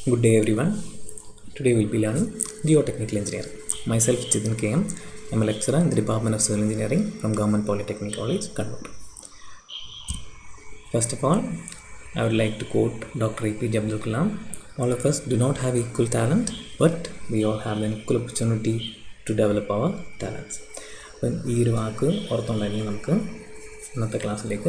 Good day everyone. Today we'll be learning geotechnical engineering. Myself Chitin KM. I'm a lecturer in the Department of Civil Engineering from Government Polytechnic College, Kannur. First of all, I would like to quote Dr. APJ Abdul Kalam. All of us do not have equal talent, but we all have an equal opportunity to develop our talents. അപ്പം ഈ ഒരു വാക്ക് ഓർത്തുകൊണ്ടെങ്കിൽ നമുക്ക് ഇന്നത്തെ ക്ലാസ്സിലേക്ക്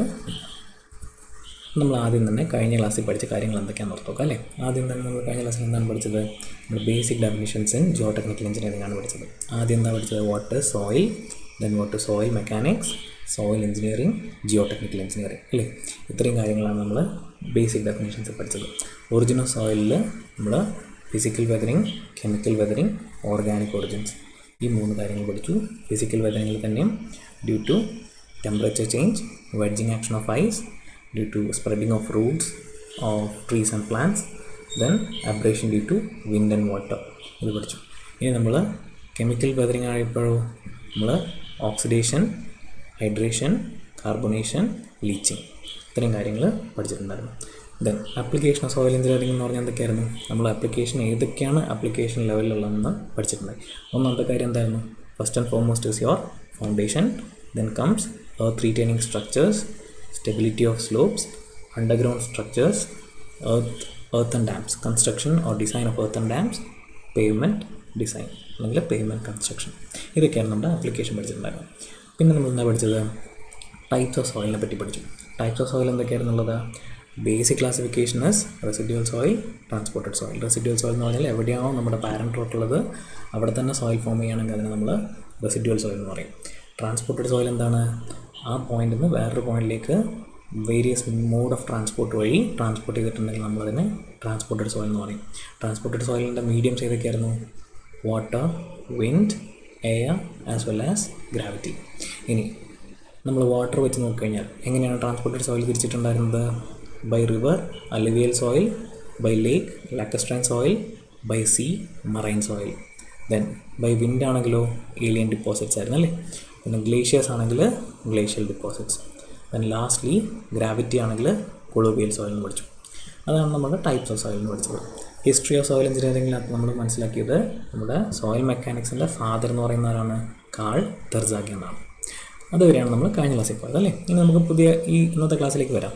നമ്മൾ ആദ്യം തന്നെ കഴിഞ്ഞ ക്ലാസ്സിൽ പഠിച്ച കാര്യങ്ങൾ എന്തൊക്കെയാണെന്ന് ഓർത്ത് നോക്കാം അല്ലേ ആദ്യം തന്നെ നമ്മൾ കഴിഞ്ഞ ക്ലാസ്സിൽ എന്താണ് പഠിച്ചത് നമ്മൾ basic definitions in geotechnical engineering ആണ് പഠിച്ചത് ആദ്യം എന്താ പഠിച്ചത് water soil then water soil mechanics soil engineering geotechnical engineering അല്ലേ ഇത്രയും കാര്യങ്ങളാണ് നമ്മൾ ബേസിക് ഡെഫിനേഷൻസ് പഠിച്ചത് ഒറിജിനൽ സോയിലിൽ നമ്മൾ physical weathering chemical weathering organic origins ഈ മൂന്ന് കാര്യങ്ങൾ പഠിച്ചു ഫിസിക്കൽ വെതറിങ്ങിൽ തന്നെയും due to temperature change wedging action of ice due to spreading of roots of trees and plants then abrasion due to wind and water ഇത് പഠിച്ചു ഇനി നമ്മൾ കെമിക്കൽ വെതറിങ് ആയപ്പോഴോ നമ്മൾ ഓക്സിഡേഷൻ ഹൈഡ്രേഷൻ കാർബണേഷൻ ലീച്ചിങ് ഇത്രയും കാര്യങ്ങൾ പഠിച്ചിട്ടുണ്ടായിരുന്നു then application of soil engineering എന്ന് പറഞ്ഞാൽ എന്തൊക്കെയായിരുന്നു നമ്മൾ ആപ്ലിക്കേഷൻ ഏതൊക്കെയാണ് ആപ്ലിക്കേഷൻ ലെവലിലുള്ളതെന്ന് പഠിച്ചിട്ടുണ്ടായി ഒന്നാമത്തെ കാര്യം എന്തായിരുന്നു first and foremost is your foundation then comes earth retaining structures stability of slopes, underground structures, earth, earth and dams, construction or design of earth and dams, pavement design അല്ലെങ്കിൽ pavement construction ഇതൊക്കെയാണ് നമ്മുടെ application പഠിച്ചിട്ടുണ്ടായിരുന്നത് പിന്നെ നമ്മൾ എന്താ പഠിച്ചത് types of സോയിലിനെ പറ്റി പഠിച്ചു ടൈപ്സ് ഓഫ് സോയിൽ എന്തൊക്കെയായിരുന്നുള്ളത് basic classification is residual soil transported soil residual soil എന്ന് പറഞ്ഞാൽ എവിടെയാണോ നമ്മുടെ പാരൻറ്റ് റോട്ട് ഉള്ളത് അവിടെ തന്നെ സോയിൽ ഫോം ചെയ്യുകയാണെങ്കിൽ അതിനെ നമ്മൾ റെസിഡ്യൂവൽ സോയിൽ എന്ന് പറയും ട്രാൻസ്പോർട്ടഡ് സോയിൽ എന്താണ് ആ പോയിന്റിൽ നിന്ന് വേറൊരു പോയിന്റിലേക്ക് വേരിയസ് മോഡ് ഓഫ് ട്രാൻസ്പോർട്ട് വഴി ട്രാൻസ്പോർട്ട് ചെയ്തിട്ടുണ്ടെങ്കിൽ നമ്മളതിനെ ട്രാൻസ്പോർട്ടഡ് സോയിൽ എന്ന് പറയും ട്രാൻസ്പോർട്ടഡ് സോയിലിൻ്റെ മീഡിയംസ് ഏതൊക്കെയായിരുന്നു water wind air as well as gravity ഇനി നമ്മൾ വാട്ടർ വെച്ച് നോക്കിക്കഴിഞ്ഞാൽ എങ്ങനെയാണ് ട്രാൻസ്പോർട്ടഡ് സോയിൽ തിരിച്ചിട്ടുണ്ടായിരുന്നത് by river alluvial soil by lake lacustrine soil by sea marine soil then by wind ആണെങ്കിലോ ഏലിയൻ ഡിപ്പോസിറ്റ്സ് ആയിരുന്നു അല്ലേ പിന്നെ ഗ്ലേഷ്യേഴ്സ് ആണെങ്കിൽ glacial deposits then lastly gravity ആണെങ്കിൽ കൊളോബിയൽ സോയിൽ എന്ന് പഠിച്ചു അതാണ് നമ്മുടെ ടൈപ്സ് ഓഫ് സോയിൽ എന്ന് പഠിച്ചത് ഹിസ്റ്ററി ഓഫ് സോയിൽ എഞ്ചിനീയറിംഗിനകത്ത് നമ്മൾ മനസ്സിലാക്കിയത് നമ്മുടെ സോയിൽ മെക്കാനിക്സിൻ്റെ ഫാദർ എന്ന് പറയുന്ന ആരാണ് കാൾ തെർസാഗി എന്നാണ് അതുവരെയാണ് നമ്മൾ കഴിഞ്ഞ ക്ലാസ്സിൽ പോയത് അല്ലേ ഇനി നമുക്ക് പുതിയ ഈ ഇന്നത്തെ ക്ലാസ്സിലേക്ക് വരാം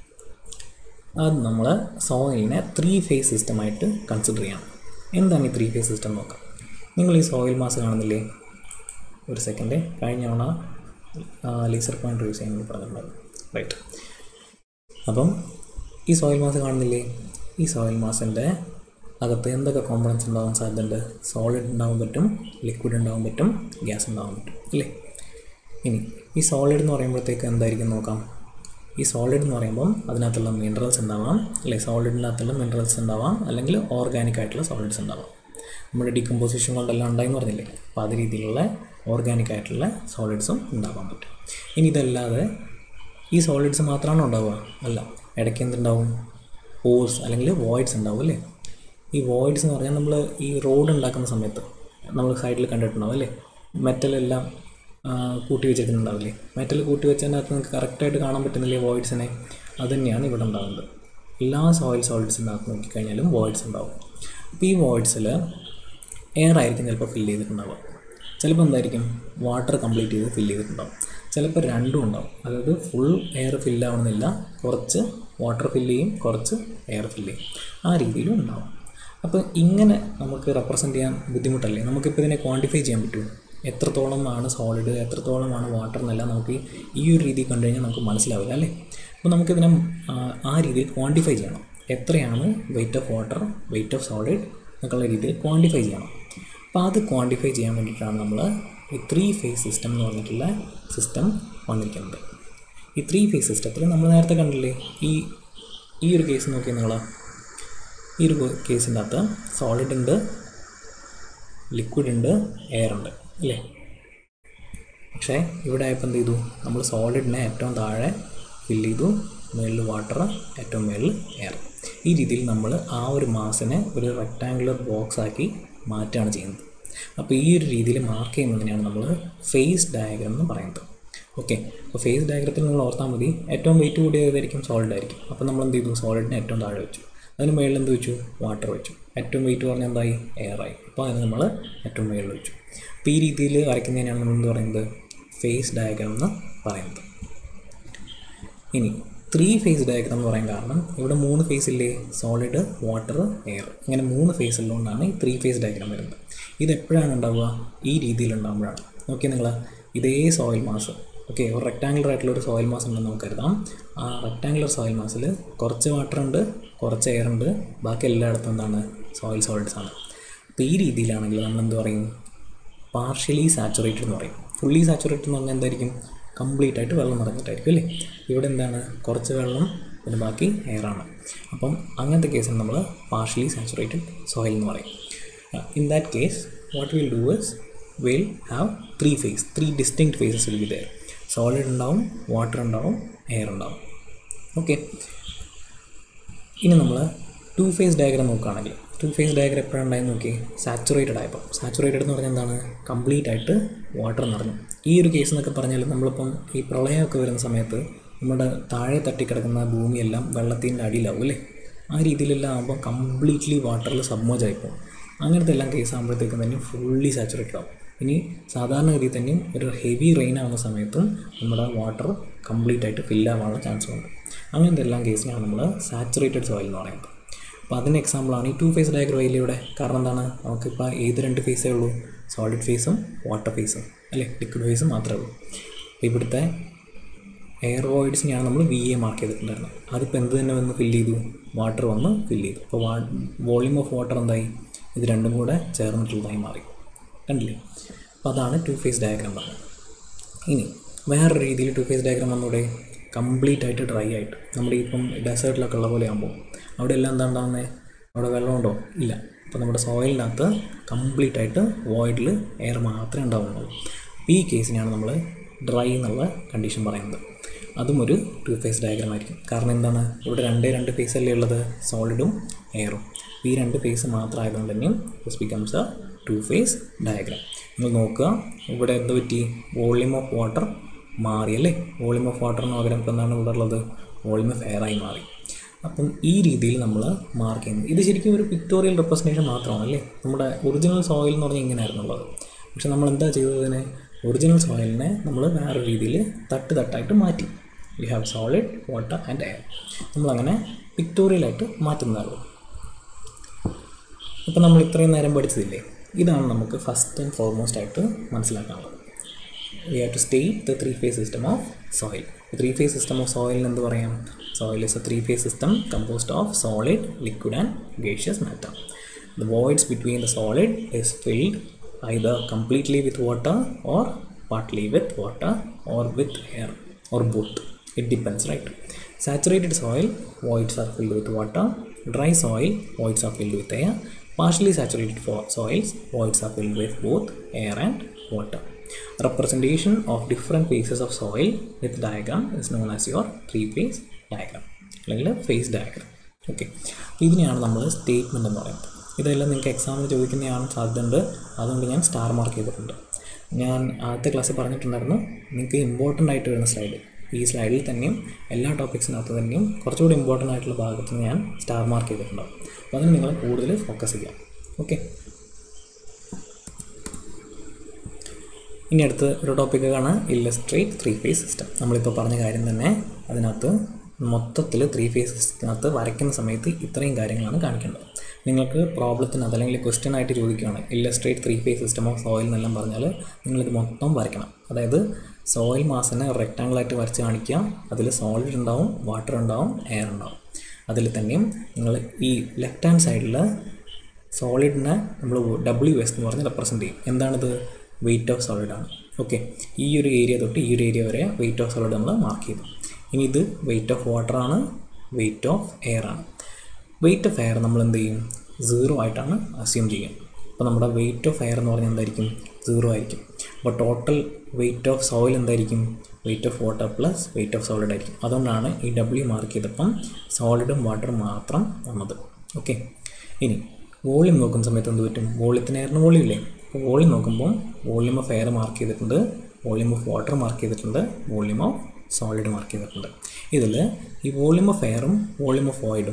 അത് നമ്മൾ സോയിലിനെ ത്രീ ഫേസ് സിസ്റ്റമായിട്ട് കൺസിഡർ ചെയ്യണം എന്താണ് ഈ ത്രീ ഫേസ് സിസ്റ്റം നോക്കാം നിങ്ങൾ ഈ സോയിൽ മാസ് കാണുന്നില്ലേ ഒരു സെക്കൻഡ് കഴിഞ്ഞ തവണ ലേസർ പോയിൻ്റ് യൂസ് ചെയ്യാൻ പറഞ്ഞിട്ടുണ്ടായിരുന്നു റൈറ്റ് അപ്പം ഈ സോയിൽ മാസ് കാണുന്നില്ലേ ഈ സോയിൽ മാസിൻ്റെ അകത്ത് എന്തൊക്കെ കോമ്പണൻസ് ഉണ്ടാവാൻ സാധ്യതയുണ്ട് സോളിഡ് ഉണ്ടാവാൻ പറ്റും ലിക്വിഡ് ഉണ്ടാവാൻ പറ്റും ഗ്യാസ് ഉണ്ടാവാൻ പറ്റും അല്ലേ ഇനി ഈ സോളിഡ് എന്ന് പറയുമ്പോഴത്തേക്ക് എന്തായിരിക്കും നോക്കാം ഈ സോളിഡ് എന്ന് പറയുമ്പം അതിനകത്തുള്ള മിനറൽസ് ഉണ്ടാവാം അല്ലെ സോളിഡിനകത്തുള്ള മിനറൽസ് ഉണ്ടാവാം അല്ലെങ്കിൽ ഓർഗാനിക് ആയിട്ടുള്ള സോളിഡ്സ് ഉണ്ടാവാം നമ്മുടെ ഡീകമ്പോസിഷൻ കൊണ്ടെല്ലാം ഉണ്ടായെന്ന് പറഞ്ഞില്ലേ അപ്പോൾ അത് രീതിയിലുള്ള ഓർഗാനിക് ആയിട്ടുള്ള സോളിഡ്സും ഉണ്ടാവാൻ പറ്റും ഇനി ഇതല്ലാതെ ഈ സോളിഡ്സ് മാത്രമാണോ ഉണ്ടാവുക അല്ല ഇടയ്ക്ക് എന്തുണ്ടാവും പോഴ്സ് അല്ലെങ്കിൽ വോയിഡ്സ് ഉണ്ടാവും അല്ലേ ഈ വോയിഡ്സ് എന്ന് പറഞ്ഞാൽ നമ്മൾ ഈ റോഡ് ഉണ്ടാക്കുന്ന സമയത്ത് നമ്മൾ സൈഡിൽ കണ്ടിട്ടുണ്ടാവും അല്ലേ മെറ്റലെല്ലാം കൂട്ടി വെച്ചിട്ടുണ്ടാവില്ലേ മെറ്റൽ കൂട്ടി വെച്ചതിനകത്ത് നിങ്ങൾക്ക് കറക്റ്റായിട്ട് കാണാൻ പറ്റുന്നില്ലേ വോയിഡ്സിനെ അത് തന്നെയാണ് ഇവിടെ ഉണ്ടാകുന്നത് എല്ലാ സോയിൽ സോളിഡ്സിനകത്ത് നോക്കിക്കഴിഞ്ഞാലും വോയിഡ്സ് ഉണ്ടാവും അപ്പോൾ ഈ വോയിഡ്സിൽ എയർ ആയിരിക്കും ചിലപ്പോൾ ഫില്ല് ചെയ്തിട്ടുണ്ടാവുക ചിലപ്പോൾ എന്തായിരിക്കും വാട്ടർ കംപ്ലീറ്റ് ചെയ്ത് ഫില്ല് ചെയ്തിട്ടുണ്ടാവും ചിലപ്പോൾ രണ്ടും ഉണ്ടാവും അതായത് ഫുൾ എയർ ഫില്ല് ആവണമെന്നില്ല കുറച്ച് വാട്ടർ ഫില്ല് ചെയ്യും കുറച്ച് എയർ ഫില്ല് ചെയ്യും ആ രീതിയിലും ഉണ്ടാവും അപ്പോൾ ഇങ്ങനെ നമുക്ക് റെപ്രസെൻറ്റ് ചെയ്യാൻ ബുദ്ധിമുട്ടല്ലേ നമുക്കിപ്പോൾ ഇതിനെ ക്വാണ്ടിഫൈ ചെയ്യാൻ പറ്റുമോ എത്രത്തോളമാണ് സോളിഡ് എത്രത്തോളമാണ് വാട്ടർ എന്നെല്ലാം നമുക്ക് ഈ ഒരു രീതി കണ്ടു കഴിഞ്ഞാൽ നമുക്ക് മനസ്സിലാവില്ല അല്ലേ അപ്പോൾ നമുക്കിതിനെ ആ രീതിയിൽ ക്വാണ്ടിഫൈ ചെയ്യണം എത്രയാണ് weight of water weight of solid എന്നൊക്കെയുള്ള രീതിയിൽ ക്വാണ്ടിഫൈ ചെയ്യണം അപ്പോൾ അത് ക്വാണ്ടിഫൈ ചെയ്യാൻ വേണ്ടിയിട്ടാണ് നമ്മൾ ഈ ത്രീ ഫേസ് സിസ്റ്റം എന്ന് പറഞ്ഞിട്ടുള്ള സിസ്റ്റം വന്നിരിക്കുന്നത് ഈ ത്രീ ഫേസ് സിസ്റ്റത്തിൽ നമ്മൾ നേരത്തെ കണ്ടില്ലേ ഈ ഈ ഒരു കേസ് നോക്കി നിങ്ങൾ ഈ ഒരു കേസിൻ്റെ അകത്ത് സോളിഡ് ഉണ്ട് ലിക്വിഡ് ഉണ്ട് എയർ ഉണ്ട് അല്ലേ പക്ഷേ ഇവിടെ ആയപ്പോൾ എന്ത് ചെയ്തു നമ്മൾ സോളിഡിനെ ഏറ്റവും താഴെ ഫില്ല് ചെയ്തു മുകളിൽ വാട്ടർ ഏറ്റവും മുകളിൽ എയർ ഈ രീതിയിൽ നമ്മൾ ആ ഒരു മാസിനെ ഒരു റെക്റ്റാങ്കുലർ ബോക്സ് ആക്കി മാറ്റുകയാണ് ചെയ്യുന്നത് അപ്പോൾ ഈ ഒരു രീതിയിൽ മാർക്ക് ചെയ്യുന്നതിനെയാണ് നമ്മൾ ഫേസ് ഡയഗ്രം എന്ന് പറയുന്നത് ഓക്കെ അപ്പോൾ ഫേസ് ഡയഗ്രത്തിൽ നിങ്ങൾ ഓർത്താൽ മതി ഏറ്റവും വെയിറ്റ് കൂടിയതായിരിക്കും സോളിഡ് ആയിരിക്കും അപ്പോൾ നമ്മൾ എന്ത് ചെയ്തു സോളിഡിനെ ഏറ്റവും താഴെ വെച്ചു അതിന് മുകളിൽ എന്ത് വെച്ചു വാട്ടർ വെച്ചു ഏറ്റവും വെയിറ്റ് പറഞ്ഞാൽ എന്തായി എയറായി അപ്പോൾ അതിന് നമ്മൾ ഏറ്റവും മുകളിൽ വെച്ചു അപ്പോൾ ഈ രീതിയിൽ വരയ്ക്കുന്നതിനാണ് നമ്മൾ എന്ത് പറയുന്നത് ഫേസ് ഡയഗ്രാം എന്ന് പറയുന്നത് ഇനി ത്രീ ഫേസ് ഡയഗ്രാം എന്ന് പറയാൻ കാരണം ഇവിടെ മൂന്ന് ഫേസ് ഇല്ലേ സോളിഡ് വാട്ടർ എയർ ഇങ്ങനെ മൂന്ന് ഫേസ് ഉള്ളതുകൊണ്ടാണ് ഈ ത്രീ ഫേസ് ഡയഗ്രാം വരുന്നത് ഇത് എപ്പോഴാണ് ഉണ്ടാവുക ഈ രീതിയിൽ ഉണ്ടാകുമ്പോഴാണ് നോക്കിയാൽ നിങ്ങൾ ഇതേ സോയിൽ മാസ് ഓക്കെ ഒരു റെക്ടാങ്കുലർ ആയിട്ടുള്ള ഒരു സോയിൽ മാസ് ഉണ്ടെന്ന് നമുക്ക് കരുതാം ആ റെക്ടാങ്കുലർ സോയിൽ മാസിൽ കുറച്ച് വാട്ടർ ഉണ്ട് കുറച്ച് എയർ ഉണ്ട് ബാക്കി എല്ലായിടത്തും എന്താണ് സോയിൽ സോളിഡ്സ് ആണ് അപ്പോൾ ഈ രീതിയിലാണെങ്കിൽ നമ്മൾ എന്ത് പറയും പാർഷ്യലി സാച്ചുറേറ്റഡ് എന്ന് പറയും ഫുള്ളി സാച്ചുറേറ്റഡ് എന്ന് പറഞ്ഞാൽ എന്തായിരിക്കും കംപ്ലീറ്റ് ആയിട്ട് വെള്ളം നിറഞ്ഞിട്ടായിരിക്കും അല്ലേ ഇവിടെ എന്താണ് കുറച്ച് വെള്ളം പിന്നെ ബാക്കി എയറാണ് അപ്പം അങ്ങനത്തെ കേസിൽ നമ്മൾ പാർഷ്യലി സാച്ചുറേറ്റഡ് സോയിൽ എന്ന് പറയും in that case what will do is will have three phase three distinct phases will be there solid ഉണ്ടാവും വാട്ടർ ഉണ്ടാവും എയർ ഉണ്ടാവും ഓക്കെ ഇനി നമ്മൾ ടു ഫേസ് ഡയഗ്രാം നോക്കുകയാണെങ്കിൽ ടു ഫേസ് ഡയഗ്രാം എപ്പോഴാണ് ഉണ്ടായെന്ന് നോക്കി സാച്ചുറേറ്റഡ് ആയപ്പോൾ സാച്ചുറേറ്റഡ് എന്ന് പറഞ്ഞാൽ എന്താണ് കംപ്ലീറ്റ് ആയിട്ട് വാട്ടർ നിറഞ്ഞു ഈ ഒരു കേസ് എന്നൊക്കെ പറഞ്ഞാൽ നമ്മളിപ്പം ഈ പ്രളയമൊക്കെ വരുന്ന സമയത്ത് നമ്മുടെ താഴെ തട്ടിക്കിടക്കുന്ന ഭൂമിയെല്ലാം വെള്ളത്തിൻ്റെ അടിയിലാവും അല്ലേ ആ രീതിയിലെല്ലാം ആകുമ്പോൾ കംപ്ലീറ്റ്ലി വാട്ടറിൽ സബ്മേജ് ആയിപ്പോകും അങ്ങനത്തെ എല്ലാം കേസ് ആകുമ്പോഴത്തേക്കും തന്നെ ഫുള്ളി സാച്ചുറേറ്റഡ് ആവും ഇനി സാധാരണ ഗതിയിൽ തന്നെയും ഒരു ഹെവി റെയിൻ ആവുന്ന സമയത്തും നമ്മുടെ വാട്ടർ കംപ്ലീറ്റ് ആയിട്ട് ഫില്ല് ആവാനുള്ള ചാൻസ് ഉണ്ട് അങ്ങനത്തെ എല്ലാം കേസിനാണ് നമ്മൾ സാച്ചുറേറ്റഡ് സോയിൽ എന്ന് പറയുന്നത് അപ്പോൾ അതിന് എക്സാമ്പിളാണ് ഈ ടു ഫേസ് ഡയഗ്രം അതിലൂടെ കാരണം എന്താണ് നമുക്കിപ്പോൾ ഏത് രണ്ട് ഫേസേ ഉള്ളൂ സോളിഡ് ഫേസും വാട്ടർ ഫേസും അല്ലേ ലിക്വിഡ് ഫേസും മാത്രമേ ഉള്ളൂ അപ്പോൾ ഇവിടുത്തെ എയർ വോയിഡ്സിനെയാണ് നമ്മൾ വി എ മാർക്ക് ചെയ്തിട്ടുണ്ടായിരുന്നത് അതിപ്പോൾ എന്ത് തന്നെ വന്ന് ഫില്ല് ചെയ്തു വാട്ടർ വന്ന് ഫില്ല് ചെയ്തു അപ്പോൾ വാ വോളിയം ഓഫ് വാട്ടർ എന്തായി ഇത് രണ്ടും കൂടെ ചേർന്നിട്ടുള്ളതായി മാറി കണ്ടില്ലേ അപ്പോൾ അതാണ് ടു ഫേസ് ഡയഗ്രാം പറഞ്ഞത് ഇനി വേറൊരു രീതിയിൽ ടു ഫേസ് ഡയഗ്രാം വന്നൂടെ കംപ്ലീറ്റ് ആയിട്ട് ഡ്രൈ ആയിട്ട് നമ്മുടെ ഇപ്പം ഡെസേർട്ടിലൊക്കെ ഉള്ള പോലെ ആകുമ്പോൾ അവിടെ എല്ലാം എന്താ ഉണ്ടാകുന്നത് അവിടെ വെള്ളമുണ്ടോ ഇല്ല അപ്പോൾ നമ്മുടെ സോയിലിനകത്ത് കംപ്ലീറ്റ് ആയിട്ട് വോയിഡിൽ എയർ മാത്രമേ ഉണ്ടാവുന്നുള്ളൂ അപ്പോൾ ഈ കേസിനെയാണ് നമ്മൾ ഡ്രൈ എന്നുള്ള കണ്ടീഷൻ പറയുന്നത് അതും ഒരു ടു ഫേസ് ഡയഗ്രാം ആയിരിക്കും കാരണം എന്താണ് ഇവിടെ രണ്ടേ രണ്ട് ഫേസ് അല്ലേ ഉള്ളത് സോളിഡും എയറും ഈ രണ്ട് ഫേസ് മാത്രം ആയതുകൊണ്ട് തന്നെയും this becomes a two phase diagram നിങ്ങൾ നോക്കുക ഇവിടെ എന്ത് പറ്റി വോളിയം ഓഫ് വാട്ടർ മാറി അല്ലേ വോളിയം ഓഫ് വാട്ടറിന് പകരം ഇപ്പം എന്താണ് ഇവിടെ ഉള്ളത് വോളിയം ഓഫ് എയറായി മാറി അപ്പം ഈ രീതിയിൽ നമ്മൾ മാർക്ക് ചെയ്യുന്നത് ഇത് ശരിക്കും ഒരു പിക്ടോറിയൽ റെപ്രസെൻറ്റേഷൻ മാത്രമാണ് അല്ലേ നമ്മുടെ ഒറിജിനൽ സോയിൽ എന്ന് പറഞ്ഞാൽ ഇങ്ങനെയായിരുന്നുള്ളത് പക്ഷെ നമ്മൾ എന്താ ചെയ്തതിന് ഒറിജിനൽ സോയിലിനെ നമ്മൾ വേറെ രീതിയിൽ തട്ട് തട്ടായിട്ട് മാറ്റി we have solid water and air നമ്മളങ്ങനെ പിക്ടോറിയലായിട്ട് മാറ്റുന്നതാണ് ഇപ്പം നമ്മൾ ഇത്രയും നേരം പഠിച്ചതില്ലേ ഇതാണ് നമുക്ക് ഫസ്റ്റ് ആൻഡ് ഫോർമോസ്റ്റ് ആയിട്ട് മനസ്സിലാക്കാനുള്ളത് we have to state the three phase system of soil three phase system of soil എന്ത് പറയാം soil is a three phase system composed of solid liquid and gaseous matter the voids between the solid is filled either completely with water or partly with water or with air or both it depends right saturated soil voids are filled with water dry soil voids are filled with air partially saturated fo- soils voids are filled with both air and water representation of different phases of soil with diagram is known as your three phase diagram അല്ലെങ്കിൽ phase diagram okay ഇതിനെയാണ് നമ്മൾ statement എന്ന് പറയുന്നത് ഇതെല്ലാം നിങ്ങൾക്ക് എക്സാമിന് ചോദിക്കുന്നതാണ് സാധ്യതയുണ്ട് അതുകൊണ്ട് ഞാൻ സ്റ്റാർ മാർക്ക് ചെയ്തിട്ടുണ്ട് ഞാൻ ആദ്യത്തെ ക്ലാസ്സിൽ പറഞ്ഞിട്ടുണ്ടായിരുന്നു നിങ്ങൾക്ക് ഇമ്പോർട്ടൻ്റ് ആയിട്ട് വരുന്ന സ്ലൈഡ് ഈ സ്ലൈഡിൽ തന്നെയും എല്ലാ ടോപ്പിക്സിനകത്ത് തന്നെയും കുറച്ചുകൂടി ഇമ്പോർട്ടൻ്റ് ആയിട്ടുള്ള ഭാഗത്ത് ഞാൻ സ്റ്റാർ മാർക്ക് ചെയ്തിട്ടുണ്ടാവും അപ്പോൾ അതിന് നിങ്ങൾ കൂടുതൽ ഫോക്കസ് ചെയ്യാം ഓക്കെ ഇനി അടുത്ത് ഒരു ടോപ്പിക്കാണ് ഇല്ലസ്ട്രേറ്റ് ത്രീ ഫേസ് സിസ്റ്റം നമ്മളിപ്പോൾ പറഞ്ഞ കാര്യം തന്നെ അതിനകത്ത് മൊത്തത്തിൽ ത്രീ ഫേസ് സിസ്റ്റത്തിനകത്ത് വരയ്ക്കുന്ന സമയത്ത് ഇത്രയും കാര്യങ്ങളാണ് കാണിക്കേണ്ടത് നിങ്ങൾക്ക് പ്രോബ്ലത്തിനകത്ത് അല്ലെങ്കിൽ ക്വസ്റ്റ്യൻ ആയിട്ട് ചോദിക്കുകയാണ് illustrate three phase system of soil എന്നെല്ലാം പറഞ്ഞാൽ നിങ്ങളിത് മൊത്തം വരയ്ക്കണം അതായത് സോയിൽ മാസിനെ റെക്റ്റാങ്കിളായിട്ട് വരച്ച് കാണിക്കുക അതിൽ സോളിഡ് ഉണ്ടാവും വാട്ടർ ഉണ്ടാവും എയർ ഉണ്ടാവും അതിൽ തന്നെയും നിങ്ങൾ ഈ ലെഫ്റ്റ് ഹാൻഡ് സൈഡിൽ സോളിഡിനെ നമ്മൾ ഡബ്ല്യു എസ് എന്ന് പറഞ്ഞ് റെപ്രസെൻറ്റ് ചെയ്യും എന്താണിത് വെയിറ്റ് ഓഫ് സോളിഡ് ആണ് ഓക്കെ ഈ ഒരു ഏരിയ തൊട്ട് ഈ ഒരു ഏരിയ വരെ വെയിറ്റ് ഓഫ് സോളിഡ് നമ്മൾ മാർക്ക് ചെയ്തു ഇനി ഇത് വെയിറ്റ് ഓഫ് വാട്ടർ ആണ് വെയിറ്റ് ഓഫ് എയർ ആണ് വെയിറ്റ് ഓഫ് എയർ നമ്മൾ എന്ത് ചെയ്യും സീറോ ആയിട്ടാണ് അസ്യൂം ചെയ്യുക അപ്പോൾ നമ്മുടെ വെയിറ്റ് ഓഫ് എയർ എന്ന് പറഞ്ഞാൽ എന്തായിരിക്കും സീറോ ആയിരിക്കും അപ്പോൾ ടോട്ടൽ വെയിറ്റ് ഓഫ് സോയിൽ എന്തായിരിക്കും weight of water plus weight of solid ആയിരിക്കും അതുകൊണ്ടാണ് ഈ ഡബ്ല്യു മാർക്ക് ചെയ്തപ്പം സോളിഡും വാട്ടറും മാത്രം വന്നത് ഓക്കെ ഇനി വോളിയം നോക്കുന്ന സമയത്ത് എന്ത് പറ്റും വോളിയത്തിന് എയറിന് വോളിയം ഇല്ലേ അപ്പോൾ വോളിയം നോക്കുമ്പോൾ വോളിയം ഓഫ് എയർ മാർക്ക് ചെയ്തിട്ടുണ്ട് വോളിയം ഓഫ് വാട്ടർ മാർക്ക് ചെയ്തിട്ടുണ്ട് വോളിയം ഓഫ് സോളിഡ് മാർക്ക് ചെയ്തിട്ടുണ്ട് ഇതിൽ ഈ വോളിയം ഓഫ് എയറും വോളിയം ഓഫ് വോയിഡും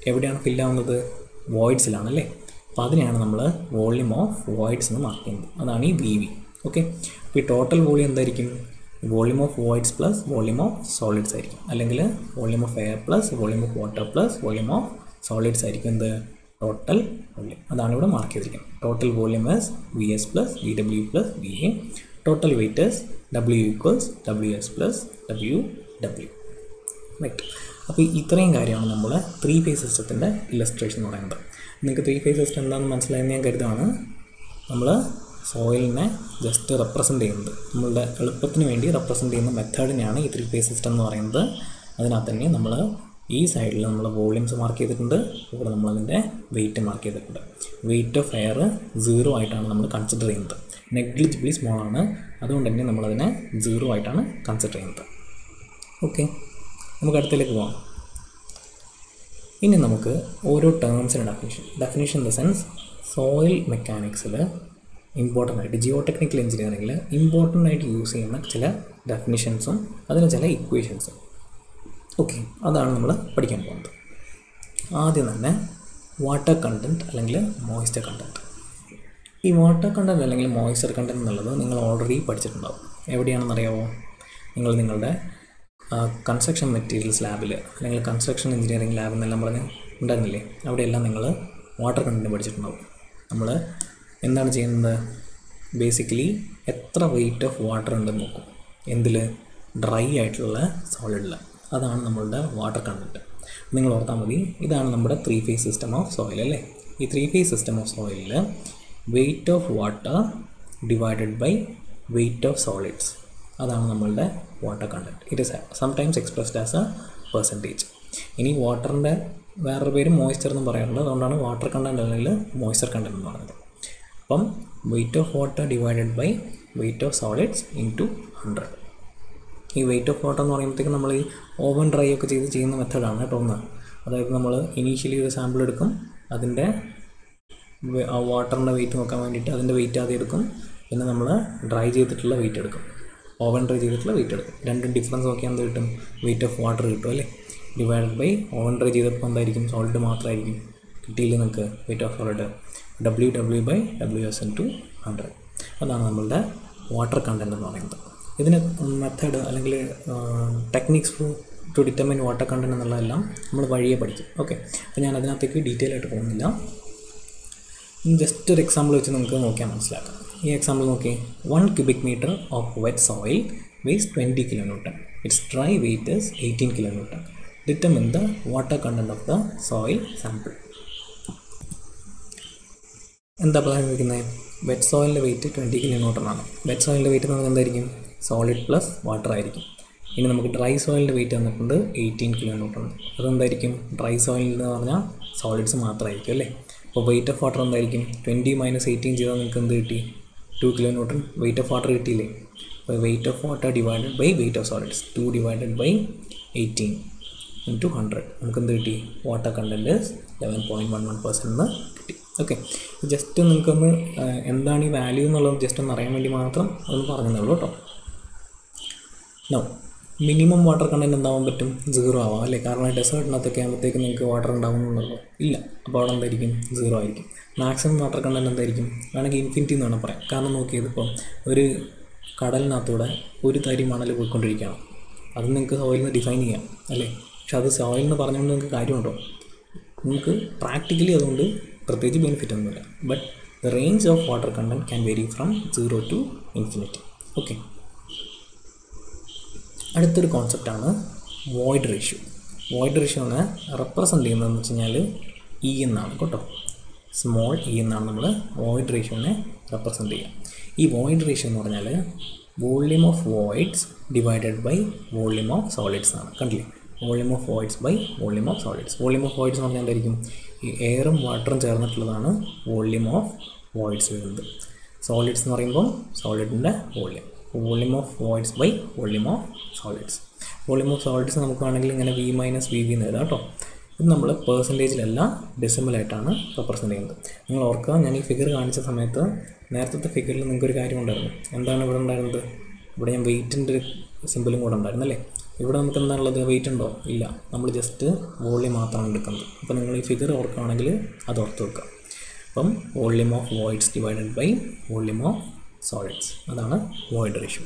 എവിടെയാണ് ഫില്ലാവുന്നത് വോയിഡ്സിലാണ് അല്ലേ അപ്പോൾ അതിനെയാണ് നമ്മൾ വോളിയം ഓഫ് വോയിഡ്സ് എന്ന് മാർക്ക് ചെയ്യുന്നത് അതാണ് ഈ വി വി ഓക്കെ അപ്പോൾ ഈ ടോട്ടൽ വോളിയം എന്തായിരിക്കും volume of voids plus volume of solids ആയിരിക്കും അല്ലെങ്കിൽ volume of air plus volume of water plus volume of solids ആയിരിക്കും എന്ത് ടോട്ടൽ വോളിയം അതാണ് ഇവിടെ മാർക്ക് ചെയ്തിരിക്കുന്നത് total volume is V S plus V W plus V A total weight is W equals W S plus W W right അപ്പോൾ ഇത്രയും കാര്യമാണ് നമ്മൾ three phase സിസ്റ്റത്തിൻ്റെ ഇല്ലസ്ട്രേഷൻ എന്ന് പറയുന്നത് നിങ്ങൾക്ക് ത്രീ ഫേസ് സിസ്റ്റം എന്താണെന്ന് മനസ്സിലായെന്ന് ഞാൻ കരുതാണ് നമ്മൾ സോയിലിനെ ജസ്റ്റ് റെപ്രസെൻ്റ് ചെയ്യുന്നത് നമ്മളുടെ എളുപ്പത്തിന് വേണ്ടി റെപ്രസെൻ്റ് ചെയ്യുന്ന മെത്തേഡിനെയാണ് ഈ ത്രീ ഫേസ് സിസ്റ്റം എന്ന് പറയുന്നത് അതിനകത്ത് തന്നെ നമ്മൾ ഈ സൈഡിൽ നമ്മൾ വോളിയംസ് മാർക്ക് ചെയ്തിട്ടുണ്ട് ഇവിടെ നമ്മളതിൻ്റെ വെയിറ്റ് മാർക്ക് ചെയ്തിട്ടുണ്ട് വെയിറ്റ് ഓഫ് എയർ സീറോ ആയിട്ടാണ് നമ്മൾ കൺസിഡർ ചെയ്യുന്നത് നെഗ്ലിജിബിളി സ്മോൾ ആണ് അതുകൊണ്ട് തന്നെ നമ്മളതിനെ സീറോ ആയിട്ടാണ് കൺസിഡർ ചെയ്യുന്നത് ഓക്കെ നമുക്ക് അടുത്തേക്ക് പോകാം ഇനി നമുക്ക് ഓരോ ടേംസിൻ്റെ definition definition in the sense soil മെക്കാനിക്സിൽ ഇമ്പോർട്ടൻ്റ് ആയിട്ട് ജിയോ ടെക്നിക്കൽ എഞ്ചിനീയറിംഗിൽ ഇമ്പോർട്ടൻ്റ് ആയിട്ട് യൂസ് ചെയ്യുന്ന ചില ഡെഫിനിഷൻസും അതിന് ചില ഇക്വേഷൻസും ഓക്കെ അതാണ് നമ്മൾ പഠിക്കാൻ പോകുന്നത് ആദ്യം തന്നെ വാട്ടർ കണ്ടൻറ്റ് അല്ലെങ്കിൽ മോയ്സ്ചർ കണ്ടൻറ്റ് ഈ വാട്ടർ കണ്ടൻറ്റ് അല്ലെങ്കിൽ മോയ്സ്ചർ കണ്ടൻറ്റ് എന്നുള്ളത് നിങ്ങൾ ഓൾറെഡി പഠിച്ചിട്ടുണ്ടാവും എവിടെയാണെന്നറിയാമോ നിങ്ങൾ നിങ്ങളുടെ കൺസ്ട്രക്ഷൻ മെറ്റീരിയൽസ് ലാബിൽ അല്ലെങ്കിൽ കൺസ്ട്രക്ഷൻ എഞ്ചിനീയറിംഗ് ലാബ് എന്നെല്ലാം പറഞ്ഞ് ഉണ്ടായിരുന്നില്ലേ അവിടെയെല്ലാം നിങ്ങൾ വാട്ടർ കണ്ടൻറ്റ് പഠിച്ചിട്ടുണ്ടാവും നമ്മൾ എന്താണ് ചെയ്യുന്നത് ബേസിക്കലി എത്ര വെയിറ്റ് ഓഫ് വാട്ടർ ഉണ്ടെന്ന് നോക്കും എന്തിൽ ഡ്രൈ ആയിട്ടുള്ള സോളിഡിൽ അതാണ് നമ്മളുടെ വാട്ടർ കണ്ടൻറ്റ് നിങ്ങൾ ഓർത്താൽ മതി ഇതാണ് നമ്മുടെ three phase system of soil അല്ലേ ഈ ത്രീ ഫേസ് സിസ്റ്റം ഓഫ് സോയിലിൽ weight of water divided by weight of solids അതാണ് നമ്മളുടെ water content it is sometimes expressed as a percentage ഇനി വാട്ടറിൻ്റെ വേറൊരു പേര് മോയ്സ്ചർ എന്നും പറയാറുണ്ട് അതുകൊണ്ടാണ് വാട്ടർ കണ്ടൻറ്റ് അല്ലെങ്കിൽ മോയ്സ്ചർ കണ്ടൻറ്റ് എന്ന് പറയുന്നത് അപ്പം weight of water divided by weight of solids in to hundred ഈ വെയിറ്റ് ഓഫ് വാട്ടർ എന്ന് പറയുമ്പോഴത്തേക്കും നമ്മൾ ഈ ഓവൻ ഡ്രൈ ഒക്കെ ചെയ്ത് ചെയ്യുന്ന മെത്തേഡാണ് കേട്ടോ ഒന്ന് അതായത് നമ്മൾ ഇനീഷ്യലി ഒരു സാമ്പിൾ എടുക്കും അതിൻ്റെ ആ വാട്ടറിൻ്റെ വെയിറ്റ് നോക്കാൻ വേണ്ടിയിട്ട് അതിൻ്റെ വെയിറ്റ് ആദ്യം എടുക്കും പിന്നെ നമ്മൾ ഡ്രൈ ചെയ്തിട്ടുള്ള വെയിറ്റ് എടുക്കും ഓവൻ ഡ്രൈ ചെയ്തിട്ടുള്ള വെയിറ്റ് എടുക്കും രണ്ടും ഡിഫറൻസ് നോക്കിയാൽ എന്ത് കിട്ടും വെയിറ്റ് ഓഫ് വാട്ടർ കിട്ടും അല്ലേ ഡിവൈഡഡ് ബൈ ഓവൻ ഡ്രൈ ചെയ്തപ്പോൾ എന്തായിരിക്കും സോളിഡ് മാത്രമായിരിക്കും കിട്ടിയില്ല നിങ്ങൾക്ക് weight of solid W W by W S into hundred അതാണ് നമ്മളുടെ വാട്ടർ കണ്ടൻറ്റ് എന്ന് പറയുന്നത് ഇതിന് മെത്തേഡ് അല്ലെങ്കിൽ techniques to determine water content എന്നുള്ളതെല്ലാം നമ്മൾ വഴിയെ പഠിക്കും ഓക്കെ അപ്പോൾ ഞാൻ അതിനകത്തേക്ക് ഡീറ്റെയിൽ ആയിട്ട് പോകുന്നില്ല ജസ്റ്റ് ഒരു എക്സാമ്പിൾ വെച്ച് നമുക്ക് നോക്കിയാൽ മനസ്സിലാക്കാം ഈ എക്സാമ്പിൾ നോക്കി one cubic metre of wet soil weighs twenty kilo newton its dry weight is eighteen kilo newton determine the water content of the soil sample എന്താ പറഞ്ഞിരിക്കുന്നത് വെറ്റ് സോയിലിൻ്റെ വെയിറ്റ് ട്വൻറ്റി കിലോ ന്യൂട്ടൺ ആണ് wet സോയിലിൻ്റെ weight എന്ന് പറഞ്ഞാൽ എന്തായിരിക്കും solid plus water ആയിരിക്കും ഇനി നമുക്ക് ഡ്രൈ സോയിലിൻ്റെ വെയിറ്റ് വന്നിട്ടുണ്ട് എയ്റ്റീൻ കിലോ ന്യൂട്ടൺ അതെന്തായിരിക്കും ഡ്രൈ സോയിൽ എന്ന് പറഞ്ഞാൽ സോളിഡ്സ് മാത്രമായിരിക്കും അല്ലേ അപ്പോൾ വെയിറ്റ് ഓഫ് വാട്ടർ എന്തായിരിക്കും ട്വൻറ്റി മൈനസ് എയ്റ്റീൻ ചെയ്താൽ നിങ്ങൾക്ക് എന്ത് കിട്ടി two kilo newton weight of water കിട്ടിയില്ലേ അപ്പോൾ weight of water divided by weight of solids two divided by eighteen into hundred നമുക്ക് എന്ത് കിട്ടി water content eleven point one one percent എന്ന് കിട്ടി ഓക്കെ ജസ്റ്റ് നിങ്ങൾക്കൊന്ന് എന്താണ് ഈ വാല്യൂ എന്നുള്ളത് ജസ്റ്റ് ഒന്ന് അറിയാൻ വേണ്ടി മാത്രം ഒന്ന് പറഞ്ഞതേ കേട്ടോ നോ മിനിമം വാട്ടർ കണ്ടൻറ്റ് എന്താവാൻ പറ്റും സീറോ ആവാം അല്ലേ കാരണം ഡെസേർട്ടിനകത്തൊക്കെ ആകുമ്പോഴത്തേക്ക് നിങ്ങൾക്ക് വാട്ടർ ഉണ്ടാവുന്നുണ്ടല്ലോ ഇല്ല അപ്പോൾ അവിടെ എന്തായിരിക്കും സീറോ ആയിരിക്കും മാക്സിമം വാട്ടർ കണ്ടൻറ്റ് എന്തായിരിക്കും വേണമെങ്കിൽ ഇൻഫിനിറ്റി എന്ന് വേണം പറയാം കാരണം നോക്കിയത് ഇപ്പം ഒരു കടലിനകത്തൂടെ ഒരു തരി മണൽ പോയിക്കൊണ്ടിരിക്കുകയാണ് അത് നിങ്ങൾക്ക് സോയിൽ നിന്ന് ഡിഫൈൻ ചെയ്യാം അല്ലേ പക്ഷെ അത് സോയിൽ എന്ന് പറഞ്ഞുകൊണ്ട് നിങ്ങൾക്ക് കാര്യമുണ്ടോ നമുക്ക് പ്രാക്ടിക്കലി അതുകൊണ്ട് പ്രത്യേകിച്ച് ബെനിഫിറ്റ് ഒന്നുമില്ല but the range of water content can vary from zero to infinity okay അടുത്തൊരു കോൺസെപ്റ്റാണ് വോയിഡ് റേഷ്യോ വോയിഡ് റേഷ്യോനെ റെപ്രസെൻ്റ് ചെയ്യുന്നതെന്ന് വെച്ച് കഴിഞ്ഞാൽ ഇ എന്നാണ് കേട്ടോ സ്മോൾ ഇ എന്നാണ് നമ്മൾ വോയിഡ് റേഷ്യോനെ റെപ്രസെൻ്റ് ചെയ്യുക ഈ വോയിഡ് റേഷ്യോ എന്ന് പറഞ്ഞാൽ volume of voids divided by volume of solids ആണ് കണ്ടില്ലേ volume of voids by volume of solids volume of voids എന്ന് പറഞ്ഞാൽ എന്തായിരിക്കും ഈ എയറും വാട്ടറും ചേർന്നിട്ടുള്ളതാണ് വോള്യൂം ഓഫ് വോയിഡ്സ് വരുന്നത് സോളിഡ്സ് എന്ന് പറയുമ്പോൾ സോളിഡിൻ്റെ volume volume of voids by volume of solids volume of solids നമുക്ക് വേണമെങ്കിൽ ഇങ്ങനെ വി മൈനസ് വി വി എന്ന് എഴുതാം കേട്ടോ ഇത് നമ്മൾ പേഴ്സൻറ്റേജിലല്ല ഡെസിമലായിട്ടാണ് റെപ്രസെൻ്റ് ചെയ്യുന്നത് നിങ്ങൾ ഓർക്കുക ഞാൻ ഈ ഫിഗർ കാണിച്ച സമയത്ത് നേരത്തെ ഫിഗറിൽ നിങ്ങൾക്കൊരു കാര്യം ഉണ്ടായിരുന്നു എന്താണ് ഇവിടെ ഉണ്ടായിരുന്നത് ഇവിടെ ഞാൻ വെയിറ്റിൻ്റെ ഒരു സിമ്പിളും കൂടെ ഉണ്ടായിരുന്നു അല്ലേ ഇവിടെ നമുക്ക് എന്താണുള്ളത് വെയിറ്റ് ഉണ്ടോ ഇല്ല നമ്മൾ ജസ്റ്റ് വോളിയം മാത്രമാണ് എടുക്കുന്നത് അപ്പോൾ നിങ്ങൾ ഈ ഫിഗർ ഓർക്കുകയാണെങ്കിൽ അത് ഓർത്ത് വെക്കുക അപ്പം volume of voids divided by volume of solids അതാണ് വോയിഡ് റേഷ്യോ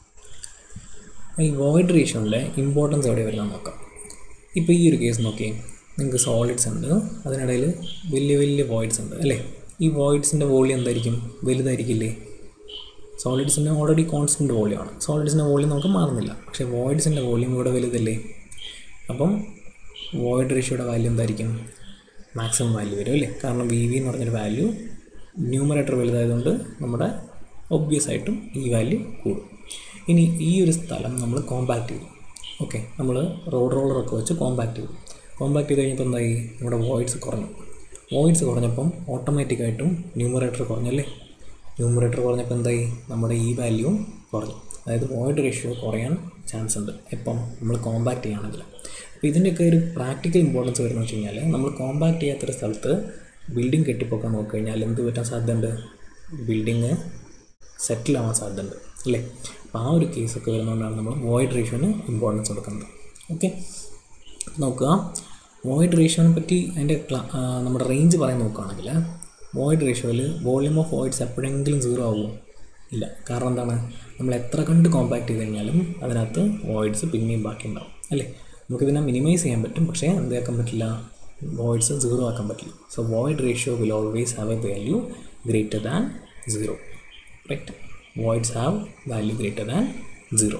ഈ വോയിഡ് റേഷ്യോൻ്റെ ഇമ്പോർട്ടൻസ് എവിടെ വരുന്നത് നോക്കാം ഇപ്പോൾ ഈ ഒരു കേസ് നോക്കിയേ നിങ്ങൾക്ക് സോളിഡ്സ് ഉണ്ട് അതിനിടയിൽ വലിയ വലിയ വോയിഡ്സ് ഉണ്ട് അല്ലേ ഈ വോയിഡ്സിൻ്റെ വോളിയം എന്തായിരിക്കും വലുതായിരിക്കില്ലേ സോളിഡ്സിൻ്റെ ഓൾറെഡി കോൺസ്റ്റൻറ്റ് വോളിയമാണ് സോളിഡ്സിൻ്റെ വോളിയം നമുക്ക് മാറുന്നില്ല പക്ഷേ വോയിഡ്സിൻ്റെ വോളിയം ഇവിടെ വലുതല്ലേ അപ്പം വോയിഡ് റേഷ്യോയുടെ വാല്യൂ എന്തായിരിക്കും മാക്സിമം വാല്യൂ വരും അല്ലേ കാരണം വി വി എന്ന് പറഞ്ഞൊരു വാല്യൂ ന്യൂമറേറ്റർ വലുതായതുകൊണ്ട് നമ്മുടെ ഒബ്വിയസ് ആയിട്ടും ഈ വാല്യൂ കൂടും ഇനി ഈ ഒരു സ്ഥലം നമ്മൾ കോമ്പാക്ട് ചെയ്തു ഓക്കെ നമ്മൾ റോഡ് റോളറൊക്കെ വെച്ച് കോമ്പാക്ട് ചെയ്തു കോമ്പാക്ട് ചെയ്ത് കഴിഞ്ഞപ്പോൾ എന്തായി നമ്മുടെ വോയിഡ്സ് കുറഞ്ഞു വോയിഡ്സ് കുറഞ്ഞപ്പം ഓട്ടോമാറ്റിക്കായിട്ടും ന്യൂമറേറ്റർ കുറഞ്ഞല്ലേ ന്യൂമറേറ്റർ കുറഞ്ഞപ്പോൾ എന്തായി നമ്മുടെ ഈ വാല്യൂവും കുറഞ്ഞു അതായത് വോയിഡ് റേഷ്യോ കുറയാൻ ചാൻസ് ഉണ്ട് എപ്പം നമ്മൾ കോമ്പാക്ട് ചെയ്യുകയാണെങ്കിൽ അപ്പോൾ ഇതിൻ്റെയൊക്കെ ഒരു പ്രാക്ടിക്കൽ ഇമ്പോർട്ടൻസ് വരുന്നത് വെച്ച് കഴിഞ്ഞാൽ നമ്മൾ കോമ്പാക്ട് ചെയ്യാത്തൊരു സ്ഥലത്ത് ബിൽഡിംഗ് കെട്ടിപ്പൊക്കാൻ നോക്കിക്കഴിഞ്ഞാൽ എന്ത് പറ്റാൻ സാധ്യതയുണ്ട് ബിൽഡിങ് സെറ്റിൽ ആവാൻ സാധ്യതയുണ്ട് അല്ലേ അപ്പോൾ ആ ഒരു കേസൊക്കെ വരുന്നതുകൊണ്ടാണ് നമ്മൾ വോയിഡ് റേഷ്യോന് ഇമ്പോർട്ടൻസ് കൊടുക്കുന്നത് ഓക്കെ നോക്കുക വോയിഡ് റേഷ്യോനെ പറ്റി അതിൻ്റെ ക്ലാ- ആ, നമ്മുടെ റേഞ്ച് പറയാൻ നോക്കുകയാണെങ്കിൽ വോയിഡ് റേഷ്യോയിൽ വോളിയം ഓഫ് വോയിഡ്സ് എപ്പോഴെങ്കിലും സീറോ ആവുമോ ഇല്ല കാരണം എന്താണ് നമ്മൾ എത്ര കണ്ട് കോമ്പാക്ട് ചെയ്ത് കഴിഞ്ഞാലും അതിനകത്ത് വോയിഡ്സ് പിന്നെയും ബാക്കി ഉണ്ടാവും അല്ലേ നമുക്കിതിനെ മിനിമൈസ് ചെയ്യാൻ പറ്റും പക്ഷേ എന്താക്കാൻ പറ്റില്ല വോയിഡ്സ് സീറോ ആക്കാൻ പറ്റില്ല so void ratio will always have a value greater than zero right voids have value greater than zero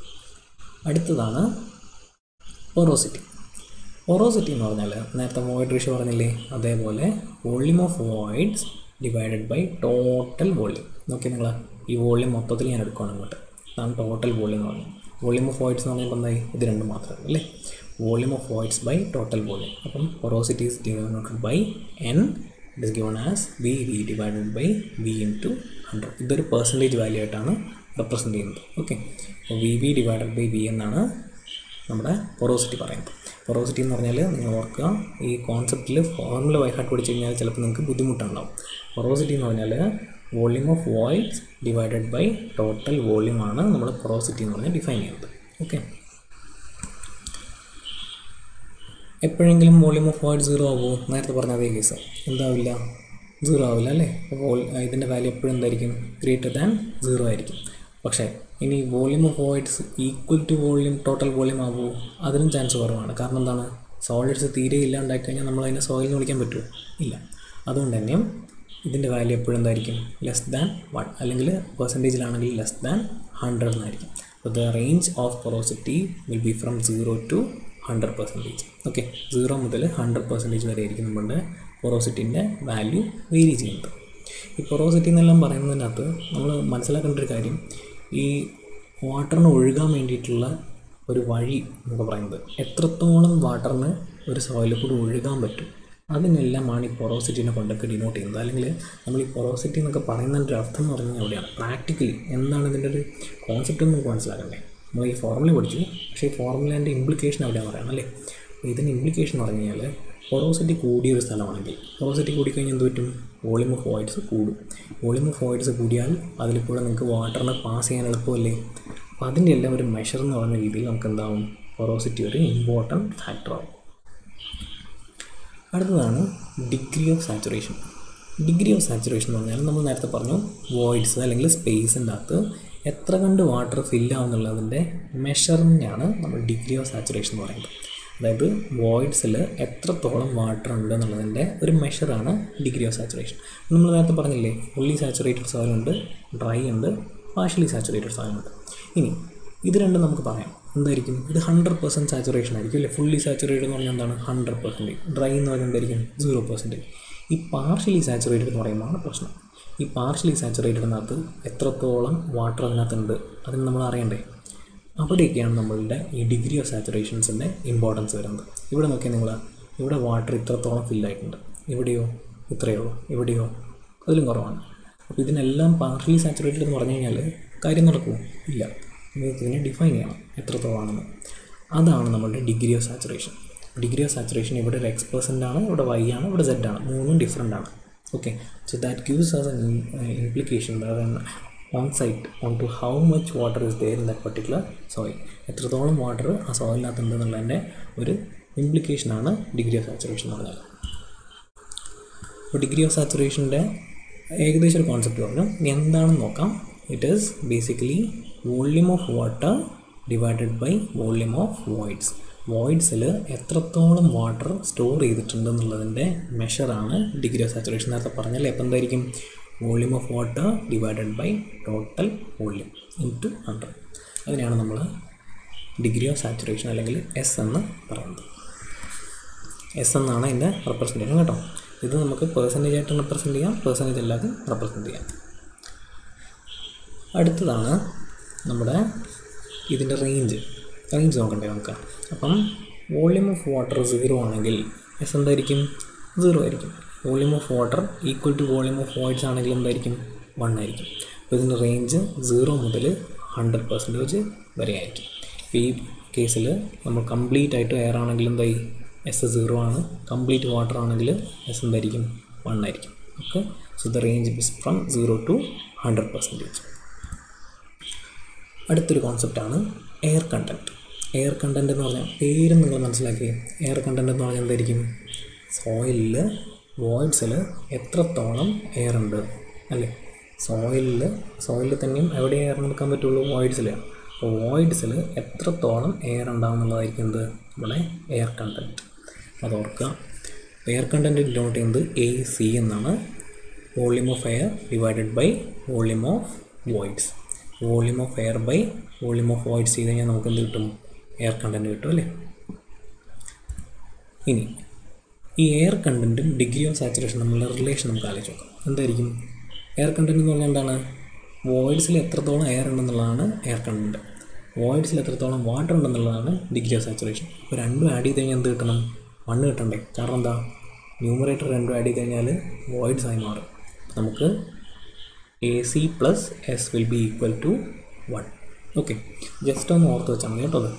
അടുത്തതാണ് പോറോസിറ്റി പോറോസിറ്റി എന്ന് പറഞ്ഞാൽ നേരത്തെ വോയിഡ് റേഷ്യോ പറഞ്ഞില്ലേ അതേപോലെ volume of voids divided by total volume നോക്കി നിങ്ങൾ ഈ വോളിയം മൊത്തത്തിൽ ഞാൻ എടുക്കുകയാണ് ഇങ്ങോട്ട് അതാണ് ടോട്ടൽ വോളിയം എന്ന് പറഞ്ഞത് വോളിയം ഓഫ് വോയിഡ്സ് എന്ന് പറയുമ്പോൾ എന്തായി ഇത് രണ്ടും മാത്രമേ അല്ലേ volume of voids by total volume അപ്പം porosity is divided by N it is given as V V divided by V in to hundred ഇതൊരു പെർസെൻറ്റേജ് വാല്യൂ ആയിട്ടാണ് റെപ്രസെൻറ്റ് ചെയ്യുന്നത് ഓക്കെ അപ്പോൾ V V divided by V എന്നാണ് നമ്മുടെ porosity പറയുന്നത് porosity എന്ന് പറഞ്ഞാൽ നിങ്ങൾ ഓർക്കുക ഈ കോൺസെപ്റ്റിൽ ഫോർമുല ബൈ ഹാർട്ട് പഠിച്ചു കഴിഞ്ഞാൽ ചിലപ്പോൾ നിങ്ങൾക്ക് ബുദ്ധിമുട്ടുണ്ടാവും പൊറോസിറ്റി എന്ന് പറഞ്ഞാൽ volume of voids divided by total volume ആണ് നമ്മൾ പൊറോസിറ്റി എന്ന് പറഞ്ഞാൽ ഡിഫൈൻ ചെയ്യുന്നത് ഓക്കെ എപ്പോഴെങ്കിലും വോളിയം ഓഫ് വോയിഡ് സീറോ ആവുമോ നേരത്തെ പറഞ്ഞ അതേ കേസ് എന്താവില്ല സീറോ ആവില്ല അല്ലേ അപ്പോൾ ഇതിൻ്റെ വാല്യൂ എപ്പോഴും എന്തായിരിക്കും ഗ്രേറ്റർ ദാൻ സീറോ ആയിരിക്കും പക്ഷേ ഇനി volume of voids equal to volume total volume ആവുമോ അതിനും ചാൻസ് കുറവാണ് കാരണം എന്താണ് സോളിഡ്സ് തീരെ ഇല്ലാണ്ടായി കഴിഞ്ഞാൽ നമ്മൾ അതിനെ സോയിൽ എന്ന് വിളിക്കാൻ പറ്റുമോ ഇല്ല അതുകൊണ്ട് തന്നെ ഇതിൻ്റെ വാല്യൂ എപ്പോഴും എന്തായിരിക്കും ലെസ് ദാൻ വൺ അല്ലെങ്കിൽ പെർസെൻറ്റേജിലാണെങ്കിൽ ലെസ് ദാൻ ഹൺഡ്രഡ് എന്നായിരിക്കും അപ്പോൾ the range of porosity will be from zero to hundred percentage okay zero മുതൽ ഹൺഡ്രഡ് പെർസെൻറ്റേജ് വരെ ആയിരിക്കും നമ്മളുടെ പൊറോസിറ്റിൻ്റെ വാല്യൂ വേരി ചെയ്യുന്നത് ഈ പൊറോസിറ്റി എന്നെല്ലാം പറയുന്നതിനകത്ത് നമ്മൾ മനസ്സിലാക്കേണ്ട ഒരു കാര്യം ഈ വാട്ടറിന് ഒഴുകാൻ വേണ്ടിയിട്ടുള്ള ഒരു വഴി എന്നൊക്കെ പറയുന്നത് എത്രത്തോളം വാട്ടറിന് ഒരു സോയിലിൽ കൂടി ഒഴുകാൻ പറ്റും അതിനെല്ലാമാണ് ഈ പൊറോസിറ്റിനെ കൊണ്ടൊക്കെ ഡിനോട്ട് ചെയ്യുന്നത് അല്ലെങ്കിൽ നമ്മൾ ഈ പൊറോസിറ്റി എന്നൊക്കെ പറയുന്നതിൻ്റെ ഒരു അർത്ഥം എന്ന് പറഞ്ഞാൽ എവിടെയാണ് പ്രാക്ടിക്കലി എന്താണ് ഇതിൻ്റെ ഒരു കോൺസെപ്റ്റ് എന്ന് നമുക്ക് മനസ്സിലാക്കണ്ടേ നമ്മൾ ഈ ഫോർമുല പഠിച്ചു പക്ഷേ ഈ ഫോർമുലേൻ്റെ ഇംപ്ലിക്കേഷൻ എവിടെയാണ് പറയുന്നത് അല്ലേ അപ്പോൾ ഇതിൻ്റെ ഇംപ്ലിക്കേഷൻ എന്ന് പറഞ്ഞു കഴിഞ്ഞാൽ പൊറോസിറ്റി കൂടിയ ഒരു സ്ഥലമാണെങ്കിൽ പൊറോസിറ്റി കൂടിക്കഴിഞ്ഞാൽ എന്ത് പറ്റും വോളിയം ഓഫ് വോയിഡ്സ് കൂടും വോളിയം ഓഫ് വോയിഡ്സ് കൂടിയാൽ അതിൽ കൂടെ നിങ്ങൾക്ക് വാട്ടറിനെ പാസ് ചെയ്യാൻ എളുപ്പമല്ലേ അപ്പോൾ അതിൻ്റെ എല്ലാം ഒരു മെഷർ എന്ന് പറയുന്ന രീതിയിൽ നമുക്ക് എന്താവും പൊറോസിറ്റി ഒരു ഇമ്പോർട്ടൻറ്റ് ഫാക്ടറാവും അടുത്തതാണ് degree of saturation degree of saturation എന്ന് പറഞ്ഞാൽ നമ്മൾ നേരത്തെ പറഞ്ഞു വോയിഡ്സ് അല്ലെങ്കിൽ സ്പേസിൻ്റെ അകത്ത് എത്ര കണ്ട് വാട്ടർ ഫില്ലാവുന്നുള്ളതിൻ്റെ മെഷറിനെയാണ് നമ്മൾ ഡിഗ്രി ഓഫ് സാച്ചുറേഷൻ എന്ന് പറയുന്നത് അതായത് വോയിഡ്സിൽ എത്രത്തോളം വാട്ടർ ഉണ്ട് എന്നുള്ളതിൻ്റെ ഒരു മെഷറാണ് ഡിഗ്രി ഓഫ് സാച്ചുറേഷൻ നമ്മൾ നേരത്തെ പറഞ്ഞില്ലേ ഫുള്ളി സാച്ചുറേറ്റഡ് സോയിൽ ഉണ്ട് ഡ്രൈ ഉണ്ട് പാർഷ്യലി സാച്ചുറേറ്റഡ് സോയിൽ ഉണ്ട് ഇനി ഇത് രണ്ടും നമുക്ക് പറയാം എന്തായിരിക്കും ഇത് ഹൺഡ്രഡ് പെർസെൻറ്റ് സാച്ചുറേഷൻ ആയിരിക്കും അല്ലേ ഫുള്ളി സാച്ചുറേറ്റഡ് എന്ന് പറഞ്ഞാൽ എന്താണ് ഹൺഡ്രഡ് പെർസെൻറ്റേജ് ഡ്രൈ എന്ന് പറഞ്ഞാൽ എന്തായിരിക്കും സീറോ പെർസെൻറ്റേജ് ഈ പാർഷ്യലി സാച്ചുറേറ്റഡ് എന്ന് പറയുമ്പോഴാണ് പ്രശ്നം ഈ പാർഷ്യലി സാച്ചുറേറ്റഡിനകത്ത് എത്രത്തോളം വാട്ടർ അതിനകത്തുണ്ട് അതിന് നമ്മൾ അറിയണ്ടേ അവിടെയൊക്കെയാണ് നമ്മളുടെ ഈ ഡിഗ്രി ഓഫ് സാച്ചുറേഷൻസിൻ്റെ ഇമ്പോർട്ടൻസ് വരുന്നത് ഇവിടെ നോക്കിയാൽ നിങ്ങൾ ഇവിടെ വാട്ടർ ഇത്രത്തോളം ഫില്ലായിട്ടുണ്ട് ഇവിടെയോ ഇത്രയോ ഇവിടെയോ അതിലും കുറവാണ് അപ്പോൾ ഇതിനെല്ലാം പാർഷ്യലി സാച്ചുറേറ്റഡ് എന്ന് പറഞ്ഞു കഴിഞ്ഞാൽ കാര്യം നടക്കുമോ ഇല്ല നിങ്ങൾക്ക് ഇതിനെ ഡിഫൈൻ ചെയ്യണം എത്രത്തോളമാണെന്ന് അതാണ് നമ്മളുടെ degree of saturation degree of saturation ഇവിടെ ഒരു എക്സ് പെർസെൻ്റ് ആണ് ഇവിടെ വൈ ആണ് ഇവിടെ സെഡ് ആണ് മൂന്നും ഡിഫറെൻ്റ് ആണ് okay so that gives us an implication on sight on to how much water is there in that particular soil എത്രത്തോളം വാട്ടർ ആ സോയിലിനകത്തുണ്ട് എന്നുള്ളതിൻ്റെ ഒരു ഇംപ്ലിക്കേഷനാണ് ഡിഗ്രി ഓഫ് സാച്ചുറേഷൻ എന്ന് പറഞ്ഞാൽ അപ്പോൾ ഡിഗ്രി ഓഫ് സാച്ചുറേഷൻ്റെ ഏകദേശം ഒരു കോൺസെപ്റ്റ് പറഞ്ഞു ഇനി എന്താണെന്ന് നോക്കാം it is basically volume of water divided by volume of voids വോയിഡ്സിൽ എത്രത്തോളം വാട്ടർ സ്റ്റോർ ചെയ്തിട്ടുണ്ട് എന്നുള്ളതിൻ്റെ മെഷറാണ് ഡിഗ്രി ഓഫ് സാച്ചുറേഷൻ നേരത്തെ പറഞ്ഞാൽ എപ്പോൾ എന്തായിരിക്കും volume of water divided by total volume into to ഹൺഡ്രഡ് അതിനെയാണ് നമ്മൾ ഡിഗ്രി ഓഫ് സാച്ചുറേഷൻ അല്ലെങ്കിൽ എസ് എന്ന് പറയുന്നത് എസ് എന്നാണ് അതിൻ്റെ റെപ്രസെൻറ്റേഷൻ കേട്ടോ ഇത് നമുക്ക് പേഴ്സൻറ്റേജ് ആയിട്ട് റെപ്രസെൻറ്റ് ചെയ്യാം പേഴ്സൻറ്റേജ് അല്ലാതെ റെപ്രസെൻറ്റ് ചെയ്യാം അടുത്തതാണ് നമ്മുടെ ഇതിൻ്റെ റേഞ്ച് റേഞ്ച് നോക്കണ്ടേ നമുക്ക് അപ്പം വോള്യൂം ഓഫ് വാട്ടർ സീറോ ആണെങ്കിൽ എസ് എന്തായിരിക്കും സീറോ ആയിരിക്കും volume of water equal to volume of voids ആണെങ്കിൽ എന്തായിരിക്കും വൺ ആയിരിക്കും അപ്പോൾ ഇതിൻ്റെ റേഞ്ച് സീറോ മുതൽ ഹൺഡ്രഡ് പെർസെൻറ്റേജ് വരെ ആയിരിക്കും ഇപ്പോൾ ഈ കേസിൽ നമ്മൾ കംപ്ലീറ്റ് ആയിട്ട് എയർ ആണെങ്കിൽ എന്തായി എസ് സീറോ ആണ് കംപ്ലീറ്റ് വാട്ടർ ആണെങ്കിൽ എസ് എന്തായിരിക്കും വൺ ആയിരിക്കും okay so the range is from zero to hundred percentage അടുത്തൊരു കോൺസെപ്റ്റാണ് എയർ കണ്ടൻറ്റ് എയർ കണ്ടൻറ്റ് എന്ന് പറഞ്ഞാൽ പേര് നിങ്ങൾ മനസ്സിലാക്കി എയർ കണ്ടൻറ്റ് എന്ന് പറഞ്ഞാൽ എന്തായിരിക്കും സോയിലിൽ വോയിഡ്സിൽ എത്രത്തോളം എയർ ഉണ്ട് അല്ലേ സോയിലിൽ സോയിലിൽ തന്നെയും എവിടെ എയർ എടുക്കാൻ പറ്റുള്ളൂ വോയിഡ്സിൽ അപ്പോൾ വോയിഡ്സിൽ എത്രത്തോളം എയർ ഉണ്ടാവും എന്നുള്ളതായിരിക്കും എന്ത് നമ്മുടെ എയർ കണ്ടൻറ്റ് അത് ഓർക്കുക എയർ കണ്ടൻറ്റ് ഡിനോട്ട് ചെയ്യുന്നത് എ സി എന്നാണ് volume of air divided by volume of voids volume of air by volume of voids ചെയ്ത് കഴിഞ്ഞാൽ നമുക്ക് എന്ത് കിട്ടും എയർ കണ്ടൻറ്റ് കിട്ടും അല്ലേ ഇനി ഈ എയർ കണ്ടൻറ്റും ഡിഗ്രി ഓഫ് സാച്ചുറേഷൻ തമ്മിലുള്ള റിലേഷൻ നമുക്ക് ആലോചിച്ച് നോക്കാം എന്തായിരിക്കും എയർ കണ്ടൻറ്റ് എന്ന് പറഞ്ഞാൽ എന്താണ് വോയിഡ്സിൽ എത്രത്തോളം എയർ ഉണ്ടെന്നുള്ളതാണ് എയർ കണ്ടൻറ്റ് വോയിഡ്സിൽ എത്രത്തോളം വാട്ടർ ഉണ്ടെന്നുള്ളതാണ് ഡിഗ്രി ഓഫ് സാച്ചുറേഷൻ അപ്പോൾ രണ്ടും ആഡ് ചെയ്ത് കഴിഞ്ഞാൽ എന്ത് കിട്ടണം മണ്ണ് കിട്ടണ്ടേ കാരണം എന്താ ന്യൂമറേറ്റർ രണ്ടും ആഡ് ചെയ്ത് കഴിഞ്ഞാൽ വോയിഡ്സ് ആയി മാറും നമുക്ക് A C plus S will be equal to one okay just ഒന്ന് ഓർത്ത് വെച്ചാൽ മതി കേട്ടോ അത്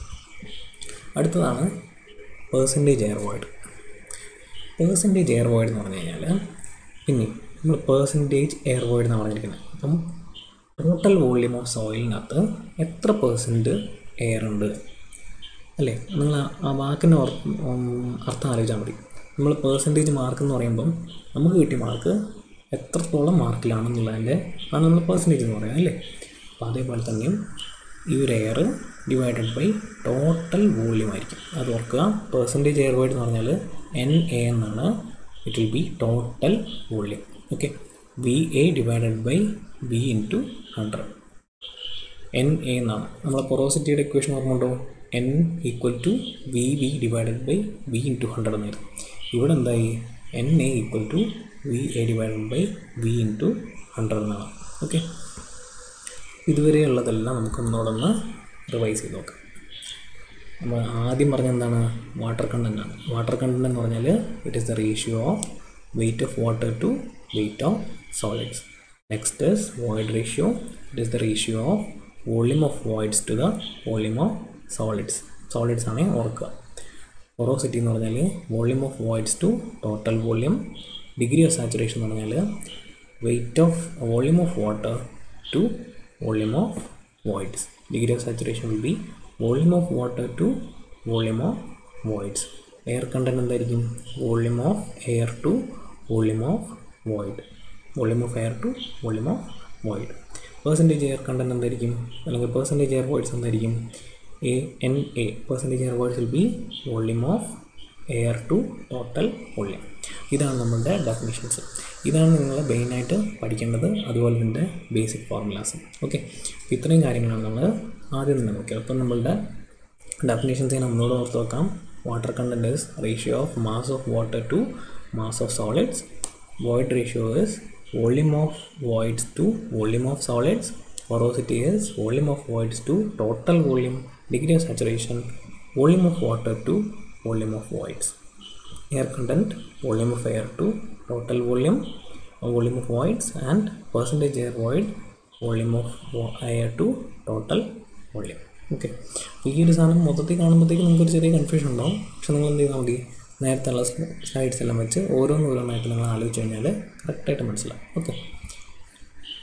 അടുത്തതാണ് percentage air void percentage air void എന്ന് പറഞ്ഞു കഴിഞ്ഞാൽ പിന്നെ നമ്മൾ പേഴ്സൻറ്റേജ് എയർ വോയിഡ് എന്ന് പറഞ്ഞിരിക്കുന്നത് അപ്പം ടോട്ടൽ വോള്യൂം ഓഫ് സോയിലിനകത്ത് എത്ര പേഴ്സൻറ്റ് എയർ ഉണ്ട് അല്ലേ നിങ്ങൾ ആ- ആ വാക്കിൻ്റെ ഓർ- ഉം, അർത്ഥം ആലോചിച്ചാൽ മതി നമ്മൾ പേഴ്സൻറ്റേജ് മാർക്ക് എന്ന് പറയുമ്പം നമുക്ക് കിട്ടിയ മാർക്ക് എത്രത്തോളം മാർക്കിലാണെന്നുള്ളതിൻ്റെ ആണ് നമ്മൾ പേഴ്സൻറ്റേജ് എന്ന് പറയുന്നത് അല്ലേ അപ്പോൾ അതേപോലെ തന്നെയും ഈ ഒരു air divided by total volume ആയിരിക്കും അത് ഓർക്കുക പേഴ്സൻറ്റേജ് എയർ വൈഡ് എന്ന് പറഞ്ഞാൽ എൻ എ എന്നാണ് it will be total volume okay V A divided by V into hundred N A എന്നാണ് നമ്മളെ പൊറോസിറ്റിയുടെ ഇക്വേഷൻ ഓർമ്മയുണ്ടോ N equal to V V divided by V into hundred എന്നായിരുന്നു ഇവിടെ എന്തായി N A equal to V A divided by V into hundred എന്നാണ് okay ഇതുവരെയുള്ളതെല്ലാം നമുക്കൊന്നോടൊന്ന് റിവൈസ് ചെയ്ത് നോക്കാം നമ്മൾ ആദ്യം പറഞ്ഞ എന്താണ് വാട്ടർ കണ്ടൻ്റ് ആണ് വാട്ടർ കണ്ടൻ്റ് എന്ന് പറഞ്ഞാൽ it is the ratio of weight of water to weight of solids next is void ratio it is the ratio of volume of voids to the volume of solids solids ആണ് ഓർക്കുക porosity എന്ന് പറഞ്ഞാൽ volume of voids to total volume degree of saturation എന്ന് പറഞ്ഞാൽ weight of volume of water to volume of voids degree of saturation will be volume of water to volume of voids air content എന്തായിരിക്കും volume of air to volume of void volume of air to volume of void percentage air content എന്തായിരിക്കും അല്ലെങ്കിൽ percentage air voids എന്തായിരിക്കും A N A percentage air voids will be volume of air to total volume ഇതാണ് നമ്മളുടെ definitions ഇതാണ് നിങ്ങൾ മെയിനായിട്ട് പഠിക്കേണ്ടത് അതുപോലെ തന്നെ ബേസിക് ഫോർമുലാസ് ഓക്കെ അപ്പോൾ ഇത്രയും കാര്യങ്ങളാണ് നമ്മൾ ആദ്യം തന്നെ നോക്കിയത് അപ്പം നമ്മളുടെ ഡെഫിനേഷൻസ് ഞാൻ നമ്മളോട് ഓർത്ത് വെക്കാം water content is ratio of mass of water to mass of solids void ratio is volume of voids to volume of solids porosity is volume of voids to total volume degree of saturation volume of water to volume of voids air content volume of air to total volume volume of voids and percentage air void volume of wa- air to total volume okay ഈ ഒരു സാധനം മൊത്തത്തിൽ കാണുമ്പോഴത്തേക്ക് നിങ്ങൾക്കൊരു ചെറിയ confusion ഉണ്ടാവും പക്ഷെ നിങ്ങൾ എന്ത് ചെയ്താൽ മതി നേരത്തെ ഉള്ള സ്ലൈഡ്സ് എല്ലാം വെച്ച് ഓരോന്ന് ഓരോന്നായിട്ട് നിങ്ങൾ ആലോചിച്ച് കഴിഞ്ഞാൽ കറക്റ്റായിട്ട് മനസ്സിലാവും ഓക്കെ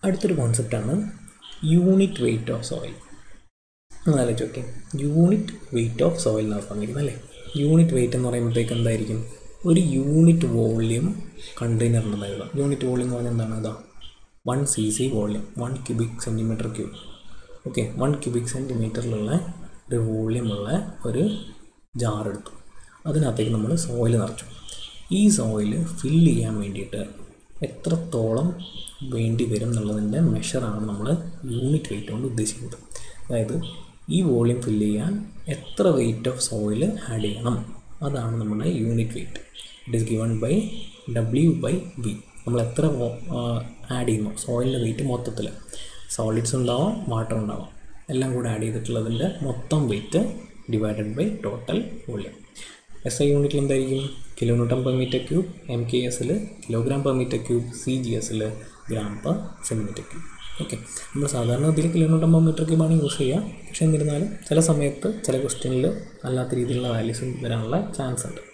അടുത്തൊരു കോൺസെപ്റ്റാണ് യൂണിറ്റ് വെയിറ്റ് ഓഫ് സോയിൽ എന്നാലോചിച്ച് നോക്കി യൂണിറ്റ് വെയിറ്റ് ഓഫ് സോയിൽ എന്നാണ് പറഞ്ഞിരിക്കുന്നത് അല്ലേ യൂണിറ്റ് വെയിറ്റ് എന്ന് പറയുമ്പോഴത്തേക്ക് എന്തായിരിക്കും ഒരു യൂണിറ്റ് വോള്യൂം കണ്ടെയ്നർ ഉണ്ടെന്ന് എഴുതാം യൂണിറ്റ് വോള്യൂം എന്ന് പറഞ്ഞാൽ എന്താണ് ഇതാ one C C volume one cubic centimetre cube okay one cubic സെൻറ്റിമീറ്ററിലുള്ള ഒരു വോള്യൂമുള്ള ഒരു ജാർ എടുത്തു അതിനകത്തേക്ക് നമ്മൾ സോയിൽ നിറച്ചു ഈ സോയിൽ ഫില്ല് ചെയ്യാൻ വേണ്ടിയിട്ട് എത്രത്തോളം വേണ്ടി വരും എന്നുള്ളതിൻ്റെ മെഷറാണ് നമ്മൾ യൂണിറ്റ് വെയിറ്റ് കൊണ്ട് ഉദ്ദേശിക്കുന്നത് അതായത് ഈ വോളിയം ഫില്ല് ചെയ്യാൻ എത്ര വെയിറ്റ് ഓഫ് സോയിൽ ആഡ് ചെയ്യണം അതാണ് നമ്മുടെ unit weight it is given by W by V നമ്മൾ എത്ര ആഡ് ചെയ്യുന്നു സോയിലിൻ്റെ വെയിറ്റ് മൊത്തത്തിൽ സോളിഡ്സ് ഉണ്ടാവാം വാട്ടർ ഉണ്ടാവാം എല്ലാം കൂടെ ആഡ് ചെയ്തിട്ടുള്ളതിൻ്റെ മൊത്തം weight divided by total volume S I യൂണിറ്റിൽ എന്തായിരിക്കും kilometre per metre cube M K എസിൽ kilogram per metre cube C G എസിൽ gram per centimetre cube okay നമ്മൾ സാധാരണ ഇതിൽ കിലോമീറ്റർ പെർ മീറ്റർ ക്യൂബാണ് യൂസ് ചെയ്യുക പക്ഷേ എന്നിരുന്നാലും ചില സമയത്ത് ചില ക്വസ്റ്റ്യനിൽ അല്ലാത്ത രീതിയിലുള്ള വാല്യൂസ് വരാനുള്ള ചാൻസ് ഉണ്ട്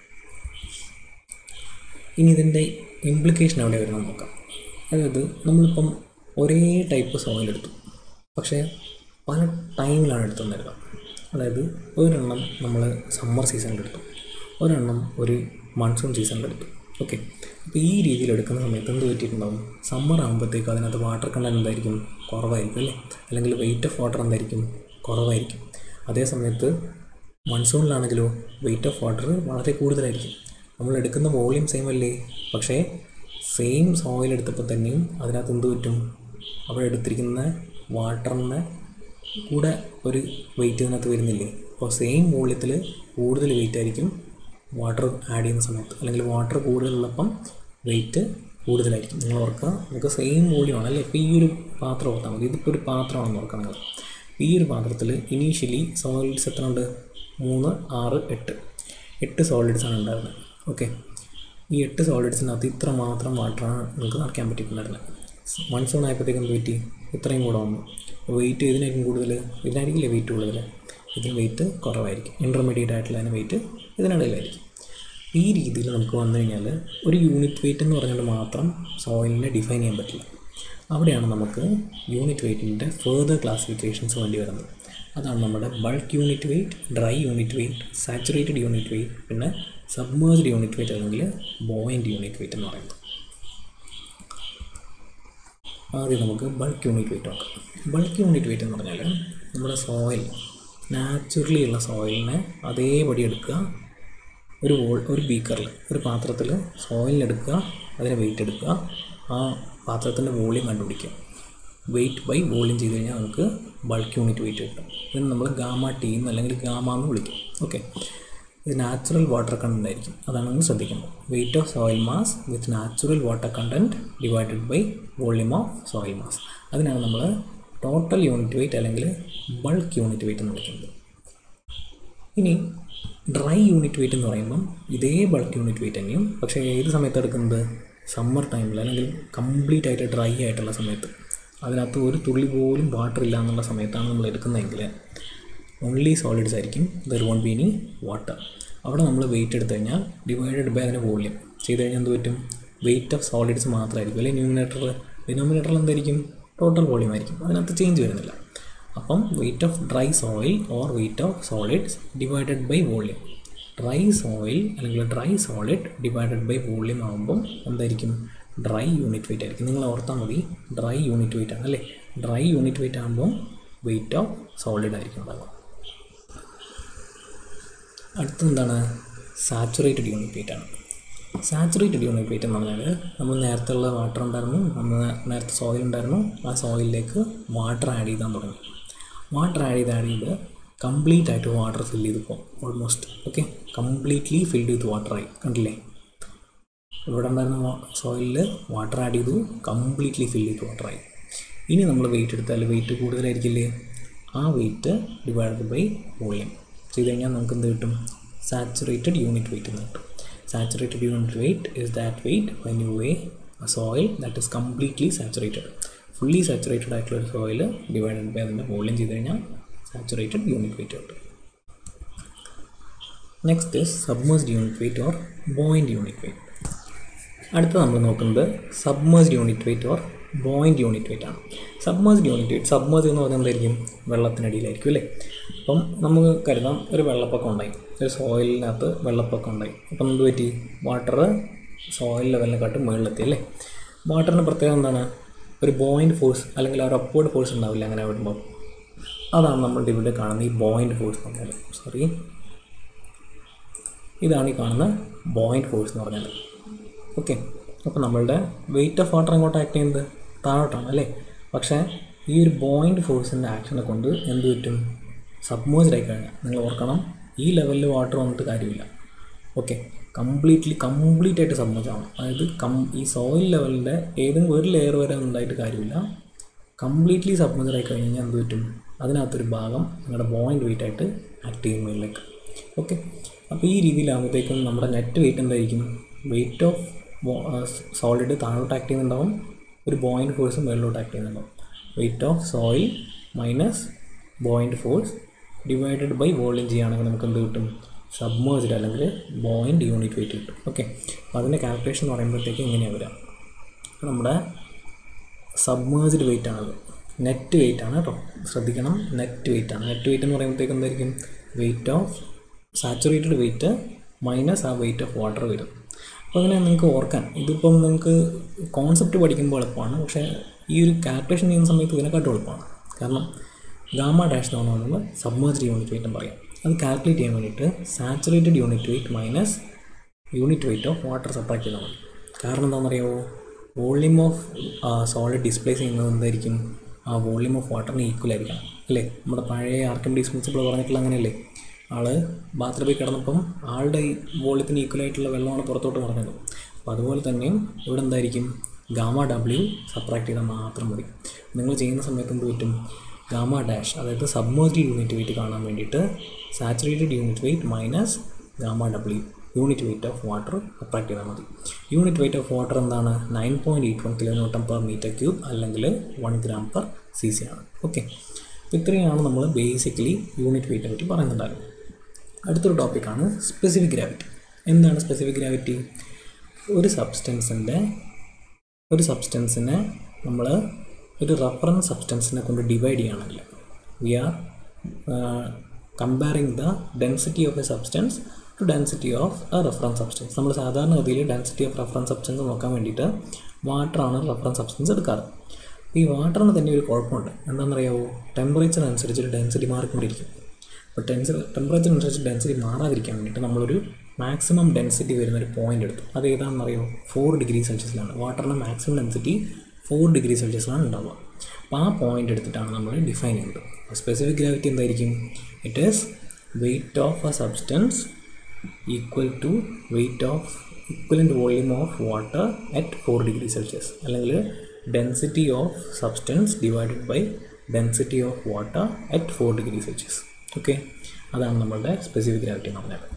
ഇനി ഇതിൻ്റെ ഇംപ്ലിക്കേഷൻ എവിടെ വരുന്നത് നോക്കാം അതായത് നമ്മളിപ്പം ഒരേ ടൈപ്പ് സോയിൽ എടുത്തു പക്ഷേ പല ടൈമിലാണ് എടുത്തു തരുന്നത് അതായത് ഒരെണ്ണം നമ്മൾ സമ്മർ സീസണിൽ എടുത്തു ഒരെണ്ണം ഒരു മൺസൂൺ സീസണിൽ എടുത്തു ഓക്കെ അപ്പോൾ ഈ രീതിയിൽ എടുക്കുന്ന സമയത്ത് എന്ത് പറ്റിയിട്ടുണ്ടാവും സമ്മർ ആകുമ്പോഴത്തേക്ക് അതിനകത്ത് വാട്ടർ കണ്ടൻറ്റ് എന്തായിരിക്കും കുറവായിരിക്കും അല്ലേ അല്ലെങ്കിൽ വെയിറ്റ് ഓഫ് വാട്ടർ എന്തായിരിക്കും കുറവായിരിക്കും അതേ സമയത്ത് മൺസൂണിലാണെങ്കിലോ വെയിറ്റ് ഓഫ് വാട്ടർ വളരെ കൂടുതലായിരിക്കും നമ്മൾ എടുക്കുന്ന വോളിയം സെയിം അല്ലേ പക്ഷേ സെയിം സോയിൽ എടുത്തപ്പോൾ തന്നെയും അതിനകത്ത് എന്ത് പറ്റും അവിടെ എടുത്തിരിക്കുന്ന വാട്ടറിന് കൂടെ ഒരു വെയിറ്റ് ഇതിനകത്ത് വരുന്നില്ലേ അപ്പോൾ സെയിം വോള്യത്തിൽ കൂടുതൽ വെയിറ്റ് ആയിരിക്കും വാട്ടർ ആഡ് ചെയ്യുന്ന സമയത്ത് അല്ലെങ്കിൽ വാട്ടർ കൂടുതലുള്ളപ്പം വെയിറ്റ് കൂടുതലായിരിക്കും നിങ്ങൾ ഓർക്കുക നമുക്ക് സെയിം വോളിയമാണ് അല്ലേ ഇപ്പോൾ ഈ ഒരു പാത്രം ഓർത്താൽ മതി ഇതിപ്പോൾ ഒരു പാത്രമാണെന്ന് ഓർക്കുക നിങ്ങൾ ഈ ഒരു പാത്രത്തിൽ ഇനീഷ്യലി സോളിഡ്സ് എത്ര ഉണ്ട് മൂന്ന് ആറ് എട്ട് എട്ട് സോളിഡ്സ് ആണ് ഉണ്ടായിരുന്നത് ഓക്കെ ഈ എട്ട് സോളിഡ്സിനകത്ത് ഇത്ര മാത്രം വാട്ടറാണ് നിങ്ങൾക്ക് നിറയ്ക്കാൻ പറ്റിയിട്ടുണ്ടായിരുന്നത് മൺസൂൺ ആയപ്പോഴത്തേക്കും എന്ത് പറ്റി ഇത്രയും കൂടെ വന്നു വെയിറ്റ് ഇതിനായിരിക്കും കൂടുതൽ ഇതിനായിരിക്കില്ലേ വെയിറ്റ് കൂടുതൽ ഇതിന് വെയിറ്റ് കുറവായിരിക്കും ഇൻ്റർമീഡിയറ്റ് ആയിട്ടുള്ളതിന് വെയിറ്റ് ഇതിനിടയിലായിരിക്കും ഈ രീതിയിൽ നമുക്ക് വന്നു കഴിഞ്ഞാൽ ഒരു യൂണിറ്റ് വെയിറ്റ് എന്ന് പറഞ്ഞുകൊണ്ട് മാത്രം സോയിലിനെ ഡിഫൈൻ ചെയ്യാൻ പറ്റില്ല അവിടെയാണ് നമുക്ക് യൂണിറ്റ് വെയിറ്റിൻ്റെ ഫേർദർ ക്ലാസിഫിക്കേഷൻസ് വേണ്ടി വരുന്നത് അതാണ് നമ്മുടെ bulk unit weight dry unit weight saturated unit weight പിന്നെ സബ്മേഴ്സ്ഡ് യൂണിറ്റ് വെയിറ്റ് അല്ലെങ്കിൽ ബോയിൻ്റ് യൂണിറ്റ് വെയിറ്റ് എന്ന് പറയുന്നത് ആദ്യം നമുക്ക് ബൾക്ക് യൂണിറ്റ് വെയിറ്റ് നോക്കാം ബൾക്ക് യൂണിറ്റ് വെയിറ്റ് എന്ന് പറഞ്ഞാൽ നമ്മുടെ സോയിൽ നാച്ചുറലി ഉള്ള സോയിലിനെ അതേപടി എടുക്കുക ഒരു വോൾ ഒരു ബീക്കറിൽ ഒരു പാത്രത്തിൽ സോയിലിനെടുക്കുക അതിന് വെയിറ്റ് എടുക്കുക ആ പാത്രത്തിൻ്റെ വോളിയം കണ്ടുപിടിക്കുക വെയിറ്റ് ബൈ വോളിയം ചെയ്ത് കഴിഞ്ഞാൽ നമുക്ക് ബൾക്ക് യൂണിറ്റ് വെയിറ്റ് കിട്ടും ഇതിന് നമ്മൾ ഗാമ ടി എന്ന് അല്ലെങ്കിൽ ഗാമ എന്ന് വിളിക്കും ഓക്കെ ഇത് നാച്ചുറൽ വാട്ടർ കണ്ടൻ്റ് ആയിരിക്കും അതാണ് നിങ്ങൾ ശ്രദ്ധിക്കേണ്ടത് weight of soil mass with natural water content divided by volume of soil mass അതിനാണ് നമ്മൾ ടോട്ടൽ യൂണിറ്റ് വെയിറ്റ് അല്ലെങ്കിൽ ബൾക്ക് യൂണിറ്റ് വെയിറ്റ് എന്ന് വിളിക്കുന്നത് ഇനി ഡ്രൈ യൂണിറ്റ് വെയിറ്റ് എന്ന് പറയുമ്പം ഇതേ ബൾക്ക് യൂണിറ്റ് വെയിറ്റ് തന്നെയും പക്ഷേ ഏത് സമയത്ത് എടുക്കുന്നത് സമ്മർ ടൈമിൽ അല്ലെങ്കിൽ കംപ്ലീറ്റ് ആയിട്ട് ഡ്രൈ ആയിട്ടുള്ള സമയത്ത് അതിനകത്ത് ഒരു തുള്ളി പോലും വാട്ടർ ഇല്ല എന്നുള്ള സമയത്താണ് നമ്മൾ എടുക്കുന്നതെങ്കിൽ ഓൺലി സോളിഡ്സ് ആയിരിക്കും there won't be any water അവിടെ നമ്മൾ വെയിറ്റ് എടുത്തു കഴിഞ്ഞാൽ ഡിവൈഡഡ് ബൈ അതിൻ്റെ വോളിയം ചെയ്ത് കഴിഞ്ഞാൽ എന്ത് പറ്റും വെയിറ്റ് ഓഫ് സോളിഡ്സ് മാത്രമായിരിക്കും അല്ലെങ്കിൽ ന്യൂമിനേറ്റർ ഡിനോമിനേറ്ററിൽ എന്തായിരിക്കും ടോട്ടൽ വോളിയം ആയിരിക്കും അതിനകത്ത് ചേഞ്ച് വരുന്നില്ല അപ്പം weight of dry soil or weight of solids divided by volume dry soil അല്ലെങ്കിൽ dry solid divided by volume ആകുമ്പം എന്തായിരിക്കും ഡ്രൈ യൂണിറ്റ് വെയിറ്റ് ആയിരിക്കും നിങ്ങൾ ഓർത്താൽ മതി ഡ്രൈ യൂണിറ്റ് വെയിറ്റ് ആണ് അല്ലേ ഡ്രൈ യൂണിറ്റ് വെയിറ്റ് ആകുമ്പോൾ വെയിറ്റ് ഓഫ് സോളിഡ് ആയിരിക്കും ഉണ്ടാവുക അടുത്ത എന്താണ് സാച്ചുറേറ്റഡ് യൂണിറ്റ് വെയിറ്റ് ആണ് സാച്ചുറേറ്റഡ് യൂണിറ്റ് വെയിറ്റ് എന്ന് പറഞ്ഞാൽ നമ്മൾ നേരത്തെ ഉള്ള വാട്ടർ ഉണ്ടായിരുന്നു നമ്മൾ നേരത്തെ സോയിൽ ഉണ്ടായിരുന്നു ആ സോയിലിലേക്ക് വാട്ടർ ആഡ് ചെയ്താൽ തുടങ്ങി വാട്ടർ ആഡ് ചെയ്ത് ആഡ് ചെയ്ത് കംപ്ലീറ്റ് ആയിട്ട് വാട്ടർ ഫിൽ ചെയ്ത് പോകും almost okay completely filled with വാട്ടറായി കണ്ടില്ലേ ഇവിടെ ഉണ്ടായിരുന്ന സോയിലിൽ വാട്ടർ ആഡ് ചെയ്തു കംപ്ലീറ്റ്ലി ഫിൽ ചെയ്ത് വാട്ടറായി ഇനി നമ്മൾ വെയിറ്റ് എടുത്താൽ വെയിറ്റ് കൂടുതലായിരിക്കില്ലേ ആ വെയിറ്റ് ഡിവൈഡഡ് ബൈ വോളിയം ചെയ്ത് കഴിഞ്ഞാൽ നമുക്ക് എന്ത് കിട്ടും സാച്ചുറേറ്റഡ് യൂണിറ്റ് വെയിറ്റ് എന്ന് കിട്ടും saturated unit weight is that weight when you weigh a soil that is completely saturated fully saturated ആയിട്ടുള്ള ഒരു സോയിൽ ഡിവൈഡഡ് ബൈ അതിൻ്റെ വോളിയം ചെയ്ത് കഴിഞ്ഞാൽ സാച്ചുറേറ്റഡ് യൂണിറ്റ് വെയിറ്റ് കിട്ടും next is submerged unit weight or buoyant unit weight അടുത്ത നമ്മൾ നോക്കുന്നത് submerged unit weight or buoyant unit weight ആണ് സബ്മേഴ്സ്ഡ് യൂണിറ്റ് വെയിറ്റ് സബ്മേഴ്സ് എന്ന് പറഞ്ഞാൽ എന്തായിരിക്കും വെള്ളത്തിനടിയിലായിരിക്കും അല്ലേ അപ്പം നമുക്ക് കരുതാം ഒരു വെള്ളപ്പൊക്കം ഉണ്ടായി ഒരു സോയിലിനകത്ത് വെള്ളപ്പൊക്കം ഉണ്ടായി അപ്പം എന്ത് പറ്റി വാട്ടർ സോയിൽ ലെവലിനെക്കാട്ടും മുകളിലെത്തി അല്ലേ വാട്ടറിന് പ്രത്യേകം എന്താണ് ഒരു ബോയിൻറ്റ് ഫോഴ്സ് അല്ലെങ്കിൽ ഒരു അപ്വേർഡ് ഫോഴ്സ് ഉണ്ടാവില്ല അങ്ങനെ വിടുമ്പോൾ അതാണ് നമ്മളുടെ ഇവിടെ കാണുന്ന ഈ ബോയിൻറ്റ് ഫോഴ്സ് എന്ന് പറഞ്ഞാൽ സോറി ഇതാണ് ഈ കാണുന്ന ബോയിൻറ്റ് ഫോഴ്സ് എന്ന് പറഞ്ഞാൽ ഓക്കെ അപ്പോൾ നമ്മളുടെ വെയിറ്റ് ഓഫ് വാട്ടർ എങ്ങോട്ട് ആക്ട് ചെയ്യുന്നത് താഴോട്ടാണ് അല്ലേ പക്ഷേ ഈ ഒരു ബോയിൻറ്റ് ഫോഴ്സിൻ്റെ ആക്ഷനെ കൊണ്ട് എന്ത് പറ്റും സബ്മേഴ്സ്ഡ് ആയി കഴിഞ്ഞാൽ നിങ്ങൾ ഓർക്കണം ഈ ലെവലിൽ വാട്ടർ വന്നിട്ട് കാര്യമില്ല ഓക്കെ കംപ്ലീറ്റ്ലി കംപ്ലീറ്റ് ആയിട്ട് സബ്മേഴ്സ് ആവണം അതായത് കം ഈ സോയിൽ ലെവലിൻ്റെ ഏതെങ്കിലും ഒരു ലെയർ വരെ ഉണ്ടായിട്ട് കാര്യമില്ല കംപ്ലീറ്റ്ലി സബ്മേഴ്സ്ഡ് ആയി കഴിഞ്ഞ് കഴിഞ്ഞാൽ എന്ത് പറ്റും അതിനകത്തൊരു ഭാഗം നിങ്ങളുടെ ബോയിൻറ്റ് വെയിറ്റ് ആയിട്ട് ആക്ട് ചെയ്യും മേളിലേക്ക് ഓക്കെ അപ്പോൾ ഈ രീതിയിലാകുമ്പോഴത്തേക്കും നമ്മുടെ നെറ്റ് വെയിറ്റ് എന്തായിരിക്കും വെയിറ്റ് ഓഫ് സോളിഡ് താഴോട്ട് ആക്ട് ചെയ്യുന്നുണ്ടാവും ഒരു ബോയിൻറ്റ് ഫോഴ്സ് മുകളിലോട്ട് ആക്ട് ചെയ്യുന്നുണ്ടാവും weight of soil minus buoyant force divided by volume ചെയ്യുകയാണെങ്കിൽ നമുക്ക് എന്ത് കിട്ടും സബ്മേഴ്സ്ഡ് അല്ലെങ്കിൽ ബോയിൻറ്റ് യൂണിറ്റ് വെയിറ്റ് കിട്ടും ഓക്കെ അപ്പോൾ അതിൻ്റെ കാൽക്കുലേഷൻ എന്ന് പറയുമ്പോഴത്തേക്ക് ഇങ്ങനെയാണ് വരിക നമ്മുടെ സബ്മേഴ്സ്ഡ് വെയിറ്റ് ആണത് നെറ്റ് വെയിറ്റ് ആണ് കേട്ടോ ശ്രദ്ധിക്കണം നെറ്റ് വെയിറ്റ് ആണ് നെറ്റ് വെയിറ്റ് എന്ന് പറയുമ്പോഴത്തേക്ക് എന്തായിരിക്കും weight of saturated weight minus ആ വെയിറ്റ് ഓഫ് വാട്ടർ വരും അപ്പോൾ അങ്ങനെ നിങ്ങൾക്ക് ഓർക്കാൻ ഇതിപ്പം നിങ്ങൾക്ക് കോൺസെപ്റ്റ് പഠിക്കുമ്പോൾ എളുപ്പമാണ് പക്ഷേ ഈ ഒരു കാൽക്കുലേഷൻ ചെയ്യുന്ന സമയത്ത് ഇതിനെക്കാട്ടും എളുപ്പമാണ് കാരണം ഗാമ ഡാഷ് എന്ന് പറഞ്ഞാൽ നമ്മൾ സബ്മേഴ്സ്ഡ് യൂണിറ്റ് വെയിറ്റും പറയാം അത് കാൽക്കുലേറ്റ് ചെയ്യാൻ വേണ്ടിയിട്ട് saturated unit weight minus unit weight of water separate ചെയ്താൽ മതി കാരണം എന്താണെന്നറിയാമോ വോളിയം ഓഫ് സോളിഡ് ഡിസ്പ്ലേസ് ചെയ്യുന്നത് എന്തായിരിക്കും ആ വോളിയം ഓഫ് വാട്ടറിന് ഈക്വൽ ആയിരിക്കണം അല്ലേ നമ്മുടെ പഴയ ആർക്കിമിഡീസ് പ്രിൻസിപ്പിൾ പറഞ്ഞിട്ടുള്ള അങ്ങനെയല്ലേ ആള് ബാത്റൂമിൽ കിടന്നപ്പം ആളുടെ ഈ വോളിയത്തിന് ഈക്വൽ ആയിട്ടുള്ള വെള്ളമാണ് പുറത്തോട്ട് പറഞ്ഞത് അപ്പോൾ അതുപോലെ തന്നെയും ഇവിടെ എന്തായിരിക്കും ഗാമ ഡബ്ല്യു സബ്ട്രാക്ട് ചെയ്താൽ മാത്രം മതി നിങ്ങൾ ചെയ്യുന്ന സമയത്ത് എന്ത് പറ്റും ഗാമ ഡാഷ് അതായത് സബ്മേർജ്ഡ് യൂണിറ്റ് വെയിറ്റ് കാണാൻ വേണ്ടിയിട്ട് saturated unit weight minus gamma W unit weight of water subtract ചെയ്താൽ മതി യൂണിറ്റ് വെയിറ്റ് ഓഫ് വാട്ടർ എന്താണ് nine point eight one kilo newton per metre cube അല്ലെങ്കിൽ one gram per C C ആണ് okay അപ്പോൾ ഇത്രയാണ് നമ്മൾ ബേസിക്കലി യൂണിറ്റ് വെയിറ്റിനെ പറ്റി പറയുന്നുണ്ടായിരുന്നത് അടുത്തൊരു ടോപ്പിക്കാണ് സ്പെസിഫിക് ഗ്രാവിറ്റി എന്താണ് സ്പെസിഫിക് ഗ്രാവിറ്റി ഒരു സബ്സ്റ്റൻസിൻ്റെ ഒരു സബ്സ്റ്റൻസിനെ നമ്മൾ ഒരു റഫറൻസ് സബ്സ്റ്റൻസിനെ കൊണ്ട് ഡിവൈഡ് ചെയ്യുകയാണെങ്കിൽ we are comparing the density of a substance to density of a reference substance നമ്മൾ സാധാരണഗതിയിൽ ഡെൻസിറ്റി ഓഫ് റെഫറൻസ് സബ്സ്റ്റൻസ് നോക്കാൻ വേണ്ടിയിട്ട് വാട്ടറാണ് റെഫറൻസ് സബ്സ്റ്റൻസ് എടുക്കാറ് അപ്പോൾ ഈ വാട്ടറിന് തന്നെ ഒരു കുഴപ്പമുണ്ട് എന്താണെന്നറിയാമോ ടെമ്പറേച്ചർ അനുസരിച്ച് ഡെൻസിറ്റി മാറിക്കൊണ്ടിരിക്കും അപ്പോൾ ടെൻസർ ടെമ്പറേച്ചർ അനുസരിച്ച് ഡെൻസിറ്റി മാറാതിരിക്കാൻ വേണ്ടിയിട്ട് നമ്മളൊരു മാക്സിമം ഡെൻസിറ്റി വരുന്ന ഒരു പോയിന്റ് എടുത്തു അത് ഏതാണെന്നറിയോ ഫോർ ഡിഗ്രി സെൽഷ്യസിലാണ് വാട്ടറിൻ്റെ മാക്സിമം ഡെൻസിറ്റി ഫോർ ഡിഗ്രി സെൽഷ്യസിലാണ് ഉണ്ടാവുക അപ്പോൾ ആ പോയിന്റ് എടുത്തിട്ടാണ് നമ്മൾ ഡിഫൈൻ ചെയ്യുന്നത് സ്പെസിഫിക് ഗ്രാവിറ്റി എന്തായിരിക്കും it is weight of a substance equal to weight of equivalent volume of water at four degree Celsius അല്ലെങ്കിൽ density of substance divided by density of water at four degree Celsius okay അതാണ് നമ്മളുടെ specific gravity എന്ന് പറഞ്ഞാൽ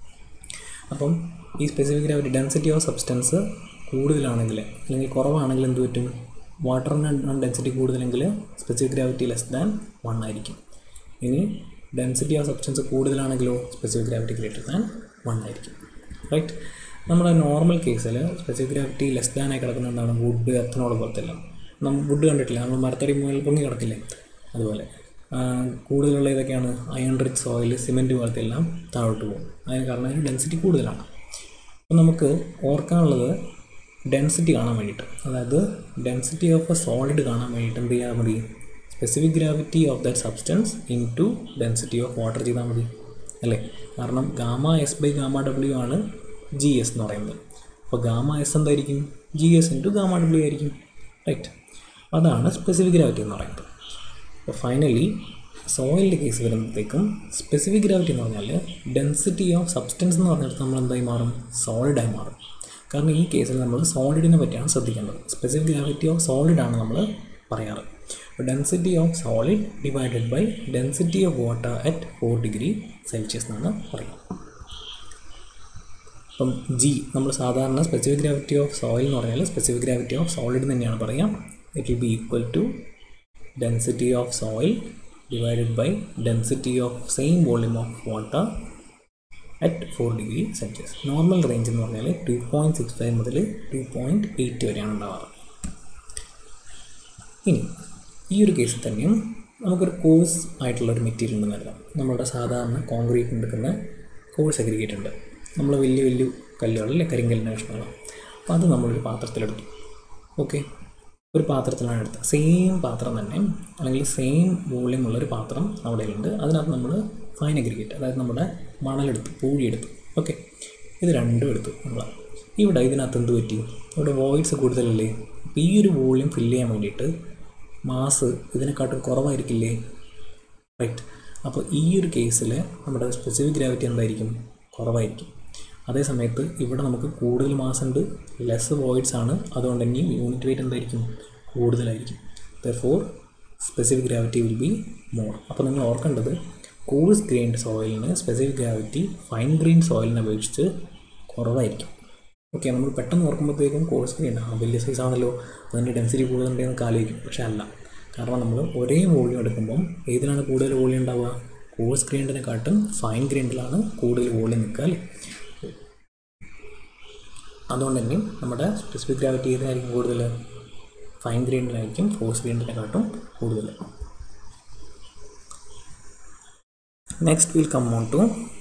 അപ്പം ഈ specific gravity density of substance കൂടുതലാണെങ്കിൽ അല്ലെങ്കിൽ കുറവാണെങ്കിൽ എന്ത് പറ്റും വാട്ടറിന് ഡെൻസിറ്റി കൂടുതലെങ്കിൽ specific gravity less than one ആയിരിക്കും ഇനി ഡെൻസിറ്റി ഓഫ് സബ്സ്റ്റൻസ് കൂടുതലാണെങ്കിലോ specific gravity greater than one ആയിരിക്കും റൈറ്റ് നമ്മുടെ നോർമൽ കേസിൽ സ്പെസിഫിക് ഗ്രാവിറ്റി ലെസ് ദാൻ ആയി കിടക്കുന്ന എന്താണ് വുഡ് എത്തനോട് പോലത്തെ എല്ലാം നമ്മൾ വുഡ് കണ്ടിട്ടില്ല നമ്മൾ മരത്തടി മുകളിൽ പൊങ്ങി കിടക്കില്ലേ അതുപോലെ കൂടുതലുള്ള ഇതൊക്കെയാണ് അയൺ റിച്ച് സോയിൽ സിമെൻറ്റ് പോലത്തെ എല്ലാം താഴോട്ട് പോകും അതിന് കാരണം അതിന് ഡെൻസിറ്റി കൂടുതലാണ് അപ്പോൾ നമുക്ക് ഓർക്കാനുള്ളത് ഡെൻസിറ്റി കാണാൻ വേണ്ടിയിട്ട് അതായത് ഡെൻസിറ്റി ഓഫ് എ സോളിഡ് കാണാൻ വേണ്ടിയിട്ട് എന്ത് ചെയ്യാൻ മതി specific gravity of that substance into density of water ചെയ്താൽ മതി അല്ലേ കാരണം gamma S by gamma W ആണ് ജി എസ് എന്ന് പറയുന്നത് അപ്പോൾ ഗാമ എസ് എന്തായിരിക്കും G S into gamma W ആയിരിക്കും റൈറ്റ് അതാണ് സ്പെസിഫിക് ഗ്രാവിറ്റി എന്ന് പറയുന്നത് അപ്പോൾ ഫൈനലി സോയിലിൻ്റെ കേസ് വരുമ്പോഴത്തേക്കും സ്പെസിഫിക് ഗ്രാവിറ്റി എന്ന് പറഞ്ഞാൽ ഡെൻസിറ്റി ഓഫ് സബ്സ്റ്റൻസ് എന്ന് പറഞ്ഞിട്ട് നമ്മൾ എന്തായി മാറും സോളിഡായി മാറും കാരണം ഈ കേസിൽ നമ്മൾ സോളിഡിനെ പറ്റിയാണ് ശ്രദ്ധിക്കേണ്ടത് സ്പെസിഫിക് ഗ്രാവിറ്റി ഓഫ് സോളിഡാണ് നമ്മൾ പറയാറ് അപ്പോൾ density of solid divided by density of water at four degree Celsius എന്നാണ് പറയുന്നത് അപ്പം ജി നമ്മൾ സാധാരണ സ്പെസിഫിക് ഗ്രാവിറ്റി ഓഫ് സോയിൽ എന്ന് പറഞ്ഞാൽ സ്പെസിഫിക് ഗ്രാവിറ്റി ഓഫ് സോളിഡ് തന്നെയാണ് പറയാം it will be equal to density of soil divided by density of same volume of water at four degree Celsius normal range എന്ന് പറഞ്ഞാൽ two point six five മുതൽ two point eight വരെയാണ് ഉണ്ടാവാറ് ഇനി ഈ ഒരു കേസിൽ തന്നെയും നമുക്കൊരു കോഴ്സ് ആയിട്ടുള്ള ഒരു മെറ്റീരിയൽ ഉണ്ടെന്ന് കരുതാം നമ്മളുടെ സാധാരണ കോൺക്രീറ്റ് എടുക്കുന്ന കോഴ്സ് അഗ്രിഗേറ്റ് ഉണ്ട് നമ്മൾ വലിയ വലിയ കല്ലുകളല്ലേ കരിങ്കല്ലിൻ്റെ കഷ്ണങ്ങൾ അപ്പോൾ അത് നമ്മളൊരു പാത്രത്തിലെടുത്തു ഓക്കെ ഒരു പാത്രത്തിലാണ് എടുത്തത് സെയിം പാത്രം തന്നെ അല്ലെങ്കിൽ സെയിം വോളിയം ഉള്ളൊരു പാത്രം അവിടെ ഉണ്ട് അതിനകത്ത് നമ്മൾ ഫൈൻ അഗ്രിഗേറ്റ് അതായത് നമ്മുടെ മണലെടുത്ത് പൂഴിയെടുത്തു ഓക്കെ ഇത് രണ്ടും എടുത്തു നമ്മൾ ഇവിടെ ഇതിനകത്ത് എന്ത് പറ്റി ഇവിടെ വോയിഡ്സ് കൂടുതലല്ലേ അപ്പോൾ ഈ ഒരു വോളിയം ഫില്ല് ചെയ്യാൻ വേണ്ടിയിട്ട് മാസ് ഇതിനെക്കാട്ടും കുറവായിരിക്കില്ലേ റൈറ്റ് അപ്പോൾ ഈ ഒരു കേസിൽ നമ്മുടെ സ്പെസിഫിക് ഗ്രാവിറ്റി എന്തായിരിക്കും കുറവായിരിക്കും അതേ സമയത്ത് ഇവിടെ നമുക്ക് കൂടുതൽ മാസ് ഉണ്ട് ലെസ് വോയിഡ്സ് ആണ് അതുകൊണ്ട് തന്നെ യൂണിറ്റ് വെയിറ്റ് എന്തായിരിക്കും കൂടുതലായിരിക്കും for specific gravity will be more അപ്പോൾ നിങ്ങൾ ഓർക്കേണ്ടത് കോഴ്സ് ഗ്രെയിൻഡ് സോയിലിന് സ്പെസിഫിക് ഗ്രാവിറ്റി ഫൈൻ ഗ്രെയിൻ സോയിലിനെ അപേക്ഷിച്ച് കുറവായിരിക്കും ഓക്കെ നമ്മൾ പെട്ടെന്ന് ഓർക്കുമ്പോഴത്തേക്കും കോഴ്സ് ഗ്രെയിൻ ആ വലിയ സൈസ് ആണല്ലോ അതിൻ്റെ ഡെൻസിറ്റി കൂടുതലുണ്ടെന്ന് ആലോചിക്കും പക്ഷേ അല്ല കാരണം നമ്മൾ ഒരേ വോളിയം എടുക്കുമ്പം ഏതിലാണ് കൂടുതൽ വോളിയം ഉണ്ടാവുക കോഴ്സ് ഗ്രൈൻഡിനെക്കാട്ടും ഫൈൻ ഗ്രൈൻഡിലാണ് കൂടുതൽ വോളിയം നിൽക്കുക അല്ലേ അതുകൊണ്ട് തന്നെ നമ്മുടെ സ്പെസിഫിക് ഗ്രാവിറ്റി ഏതിനായിരിക്കും കൂടുതൽ ഫൈൻ ഗ്രൈൻഡിനായിരിക്കും ഫോഴ്സ് ഗ്രൈൻഡിനെക്കാട്ടും കൂടുതൽ next will come on to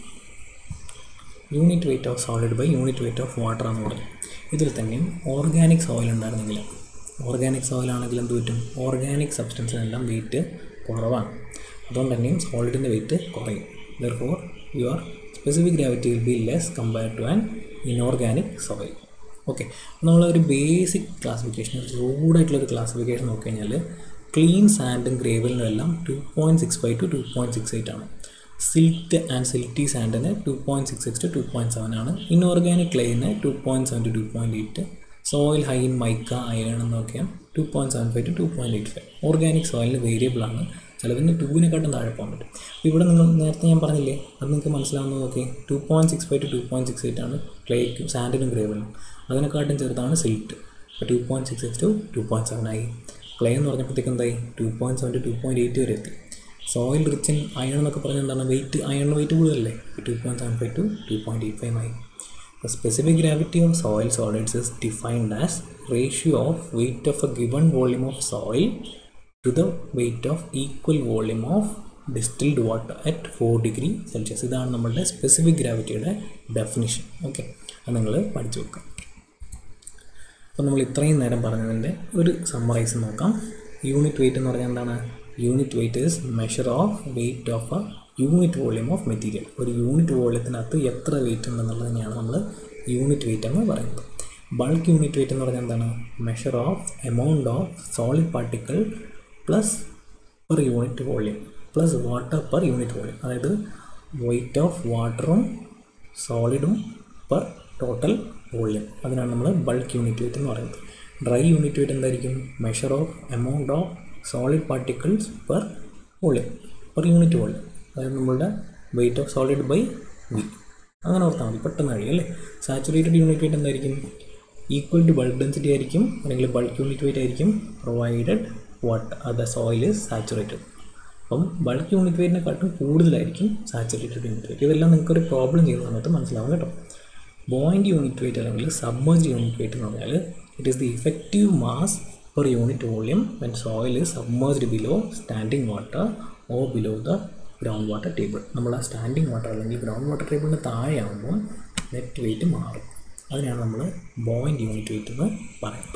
unit weight of solid by unit weight of water എന്ന് പറയും ഇതിൽ തന്നെയും ഓർഗാനിക് സോയിൽ ഉണ്ടായിരുന്നെങ്കിൽ ഓർഗാനിക് സോയിൽ ആണെങ്കിൽ എന്ത് പറ്റും ഓർഗാനിക് സബ്സ്റ്റൻസിനെല്ലാം വെയിറ്റ് കുറവാണ് അതുകൊണ്ട് തന്നെയും സോളിഡിൻ്റെ വെയിറ്റ് കുറയും therefore your specific gravity will be less compare to an inorganic soil okay നമ്മളൊരു ബേസിക് ക്ലാസിഫിക്കേഷൻ റൂഡായിട്ടുള്ളൊരു ക്ലാസിഫിക്കേഷൻ നോക്കിക്കഴിഞ്ഞാൽ ക്ലീൻ സാൻഡും ഗ്രേവലിനും എല്ലാം two point six five to two point six eight ആണ് സിൽറ്റ് ആൻഡ് സിൽറ്റി സാൻഡിന് two point six six to two point seven ആണ് inorganic ക്ലേന് two point seven to two point eight soil high in mica iron എന്നൊക്കെയാണ് two point seven five to two point eight five organic സോയിലിന് variable ആണ് ചിലതിന് ടൂവിനെക്കാട്ടും താഴെ പോകാൻ പറ്റും അപ്പോൾ ഇവിടെ നിങ്ങൾ നേരത്തെ ഞാൻ പറഞ്ഞില്ലേ അത് നിങ്ങൾക്ക് മനസ്സിലാവുന്നത് നോക്കി two point six five to two point six eight ആണ് ക്ലേക്കും സാൻഡിനും ഗ്രേവലിനും അതിനെക്കാട്ടും ചെറുതാണ് സിൽറ്റ് അപ്പോൾ two point six six to two point seven ആയി ക്ലേ എന്ന് പറഞ്ഞപ്പോഴത്തേക്ക് എന്തായി two point seven to two point eight വരെ എത്തി സോയിൽ റിച്ച് ഇൻ അയൺ എന്നൊക്കെ പറഞ്ഞാൽ എന്താണ് വെയിറ്റ് അയണിന് വെയിറ്റ് കൂടുതലല്ലേ two point seven five to two point eight five ആയി The specific gravity of soil solids is defined as ratio of weight of a given volume of soil to the weight of equal volume of distilled water at 4 degree Celsius. ഇതാണ് നമ്മളുടെ specific ഗ്രാവിറ്റിയുടെ definition okay അത് നിങ്ങൾ പഠിച്ചു വെക്കാം അപ്പോൾ നമ്മൾ ഇത്രയും നേരം പറഞ്ഞതിൻ്റെ ഒരു സമ്മറൈസ് നോക്കാം യൂണിറ്റ് വെയിറ്റ് എന്ന് പറഞ്ഞാൽ എന്താണ് unit weight is measure of weight of a unit volume of material ഒരു യൂണിറ്റ് വോളിയത്തിനകത്ത് എത്ര വെയിറ്റ് ഉണ്ടെന്നുള്ളതിനെയാണ് നമ്മൾ യൂണിറ്റ് വെയിറ്റ് എന്ന് പറയുന്നത് ബൾക്ക് യൂണിറ്റ് വെയിറ്റ് എന്ന് പറഞ്ഞാൽ എന്താണ് measure of amount of solid particle plus per unit volume plus water per unit volume അതായത് വെയിറ്റ് ഓഫ് വാട്ടറും സോളിഡും പെർ ടോട്ടൽ വോളിയം അതിനാണ് നമ്മൾ ബൾക്ക് യൂണിറ്റ് വെയിറ്റ് എന്ന് പറയുന്നത് ഡ്രൈ യൂണിറ്റ് വെയിറ്റ് എന്തായിരിക്കും measure of amount of solid particles per volume per unit volume അതായത് നമ്മളുടെ weight of solid by V അങ്ങനെ ഓർത്താൽ മതി പെട്ടെന്ന് കഴിയും അല്ലേ സാച്ചുറേറ്റഡ് യൂണിറ്റ് വെയിറ്റ് എന്തായിരിക്കും ഈക്വൽ ടു ബൾക്ക് ഡെൻസിറ്റി ആയിരിക്കും അല്ലെങ്കിൽ ബൾക്ക് യൂണിറ്റ് വെയിറ്റ് ആയിരിക്കും provided what the soil is saturated അപ്പം ബൾക്ക് യൂണിറ്റ് വെയിറ്റിനെക്കാട്ടും കൂടുതലായിരിക്കും സാച്ചുറേറ്റഡ് യൂണിറ്റ് വെയിറ്റ് ഇതെല്ലാം നിങ്ങൾക്കൊരു പ്രോബ്ലം ചെയ്യുന്ന സമയത്ത് മനസ്സിലാവും കേട്ടോ ബോയിൻ്റ് യൂണിറ്റ് വെയിറ്റ് അല്ലെങ്കിൽ സബ്മേർജ് യൂണിറ്റ് വെയിറ്റ് എന്ന് പറഞ്ഞാൽ it is the effective mass per unit volume when soil is submerged below standing water or below the ground water table നമ്മൾ ആ സ്റ്റാൻഡിങ് വാട്ടർ അല്ലെങ്കിൽ ഗ്രൗണ്ട് വാട്ടർ ടേബിളിന് താഴെയാകുമ്പോൾ net weight മാറും അതിനാണ് നമ്മൾ ബോയിൻ്റ് യൂണിറ്റ് വെയിറ്റ് എന്ന് പറയുന്നത്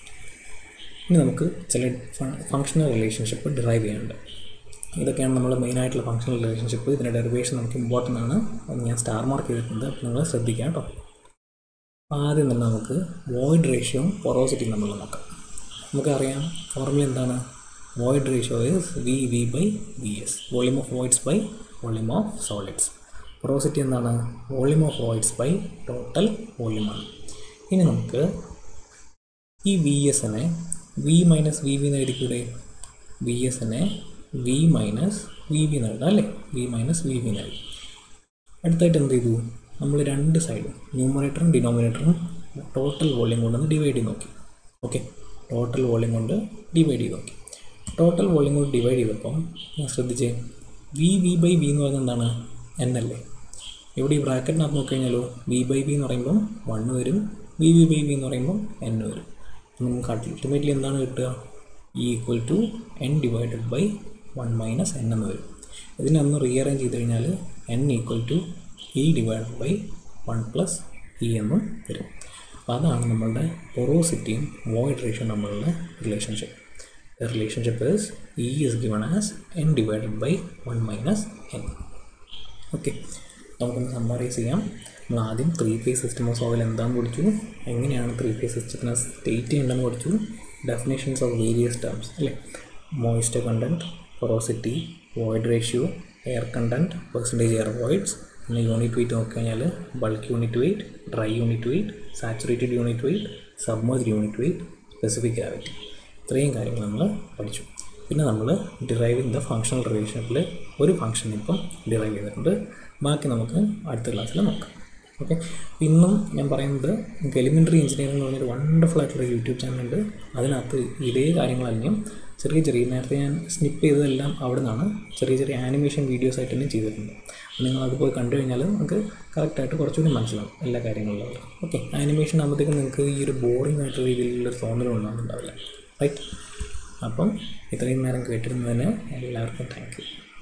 ഇനി നമുക്ക് ചില ഫങ്ഷണൽ റിലേഷൻഷിപ്പ് ഡിറൈവ് ചെയ്യാനുണ്ട് ഇതൊക്കെയാണ് നമ്മൾ മെയിനായിട്ടുള്ള ഫങ്ഷണൽ റിലേഷൻഷിപ്പ് ഇതിൻ്റെ ഡെറിവേഷൻ നമുക്ക് ഇമ്പോർട്ടൻ്റ് ആണ് അത് ഞാൻ സ്റ്റാർ മാർക്ക് ചെയ്തിട്ടുണ്ട് അപ്പോൾ നിങ്ങൾ ശ്രദ്ധിക്കാം കേട്ടോ ആദ്യം തന്നെ നമുക്ക് വോയിഡ് റേഷ്യോയും പൊറോസിറ്റിയും നമ്മൾ നോക്കാം നമുക്കറിയാം ഫോർമുല എന്താണ് void ratio is VV by VS volume of voids by volume of solids porosity എന്താണ് volume of voids by total volume ആണ് ഇനി നമുക്ക് ഈ വി എസിനെ വി മൈനസ് വി വി എന്ന് എഴുതിക്കൂടെ വി എസിനെ വി മൈനസ് വി വി എന്ന് എഴുതാം അല്ലേ വി മൈനസ് വി വി എന്ന് എഴുതി അടുത്തായിട്ട് എന്ത് ചെയ്തു നമ്മൾ രണ്ട് സൈഡും ന്യൂമറേറ്ററും ഡിനോമിനേറ്ററും ടോട്ടൽ വോളിയം കൊണ്ടൊന്ന് ഡിവൈഡ് ചെയ്ത് നോക്കി ഓക്കെ ടോട്ടൽ വോളിയം കൊണ്ട് ഡിവൈഡ് ചെയ്ത് നോക്കി ടോട്ടൽ വോളിയം കൊണ്ട് ഡിവൈഡ് ചെയ്തപ്പം ഞാൻ ശ്രദ്ധിച്ചേ വി വി ബൈ വി എന്ന് പറയുന്നത് എന്താണ് എൻ അല്ലേ ഇവിടെ ഈ ബ്രാക്കറ്റിനകത്ത് നോക്കിക്കഴിഞ്ഞാലോ ബി ബൈ ബി എന്ന് പറയുമ്പം വണ്ണ് വരും ബി ബി ബൈ ബി എന്ന് പറയുമ്പം എൻ വരും അപ്പം നിങ്ങൾക്ക് അൾട്ടിമേറ്റ്ലി എന്താണ് കിട്ടുക E equal to N divided by one minus N എന്ന് വരും ഇതിനെ ഒന്ന് റീഅറേഞ്ച് ചെയ്ത് കഴിഞ്ഞാൽ N equal to E divided by one plus E എന്നും വരും അപ്പോൾ അതാണ് നമ്മളുടെ പൊറോസിറ്റിയും വോയിഡ് റേഷ്യോ തമ്മിലുള്ള relationship The relationship is E is given as n divided by 1 minus n. Okay നമുക്കൊന്ന് സമ്മറൈസ് ചെയ്യാം നമ്മൾ ആദ്യം three phase system of soil എന്താണെന്ന് പഠിച്ചു എങ്ങനെയാണ് ത്രീ ഫേസ് സിസ്റ്റത്തിനെ സ്റ്റേറ്റ് ചെയ്യേണ്ടതെന്ന് പഠിച്ചു ഡെഫിനേഷൻസ് ഓഫ് വേരിയസ് ടേംസ് അല്ലേ moisture content porosity void ratio air content percentage air voids പിന്നെ യൂണിറ്റ് വെയിറ്റ് നോക്കിക്കഴിഞ്ഞാൽ bulk unit weight dry unit weight saturated unit weight submerge unit weight specific gravity ഇത്രയും കാര്യങ്ങൾ നമ്മൾ പഠിച്ചു പിന്നെ നമ്മൾ ഡിറൈവിങ് ദ ഫങ്ഷണൽ റിലേഷനിൽ ഒരു ഫംഗ്ഷൻ ഇപ്പം ഡിറൈവ് ചെയ്തിട്ടുണ്ട് ബാക്കി നമുക്ക് അടുത്ത ക്ലാസ്സിൽ നോക്കാം ഓക്കെ ഇന്നും ഞാൻ പറയുന്നത് നമുക്ക് എലിമെൻ്ററി എഞ്ചിനീയറിംഗ് എന്ന് പറഞ്ഞൊരു വണ്ടർഫുൾ ആയിട്ടുള്ള യൂട്യൂബ് ചാനലുണ്ട് അതിനകത്ത് ഇതേ കാര്യങ്ങളെല്ലാം ചെറിയ ചെറിയ നേരത്തെ ഞാൻ സ്നിപ്പ് ചെയ്തതെല്ലാം അവിടെ നിന്നാണ് ചെറിയ ചെറിയ ആനിമേഷൻ വീഡിയോസ് ആയിട്ട് തന്നെ ചെയ്തിട്ടുണ്ട് അപ്പോൾ നിങ്ങൾ അത് പോയി കണ്ടു കഴിഞ്ഞാൽ നമുക്ക് കറക്റ്റായിട്ട് കുറച്ചുകൂടി മനസ്സിലാവും എല്ലാ കാര്യങ്ങളിലും ഓക്കെ ആനിമേഷൻ ആകുമ്പോഴത്തേക്കും നിങ്ങൾക്ക് ഈ ഒരു ബോറിംഗ് ആയിട്ടുള്ള രീതിയിലുള്ള തോന്നലും ഉണ്ടാകുന്നുണ്ടാവില്ല റൈറ്റ് അപ്പം ഇത്രയും നേരം കേട്ടിരുന്നതിന് എല്ലാവർക്കും താങ്ക് യു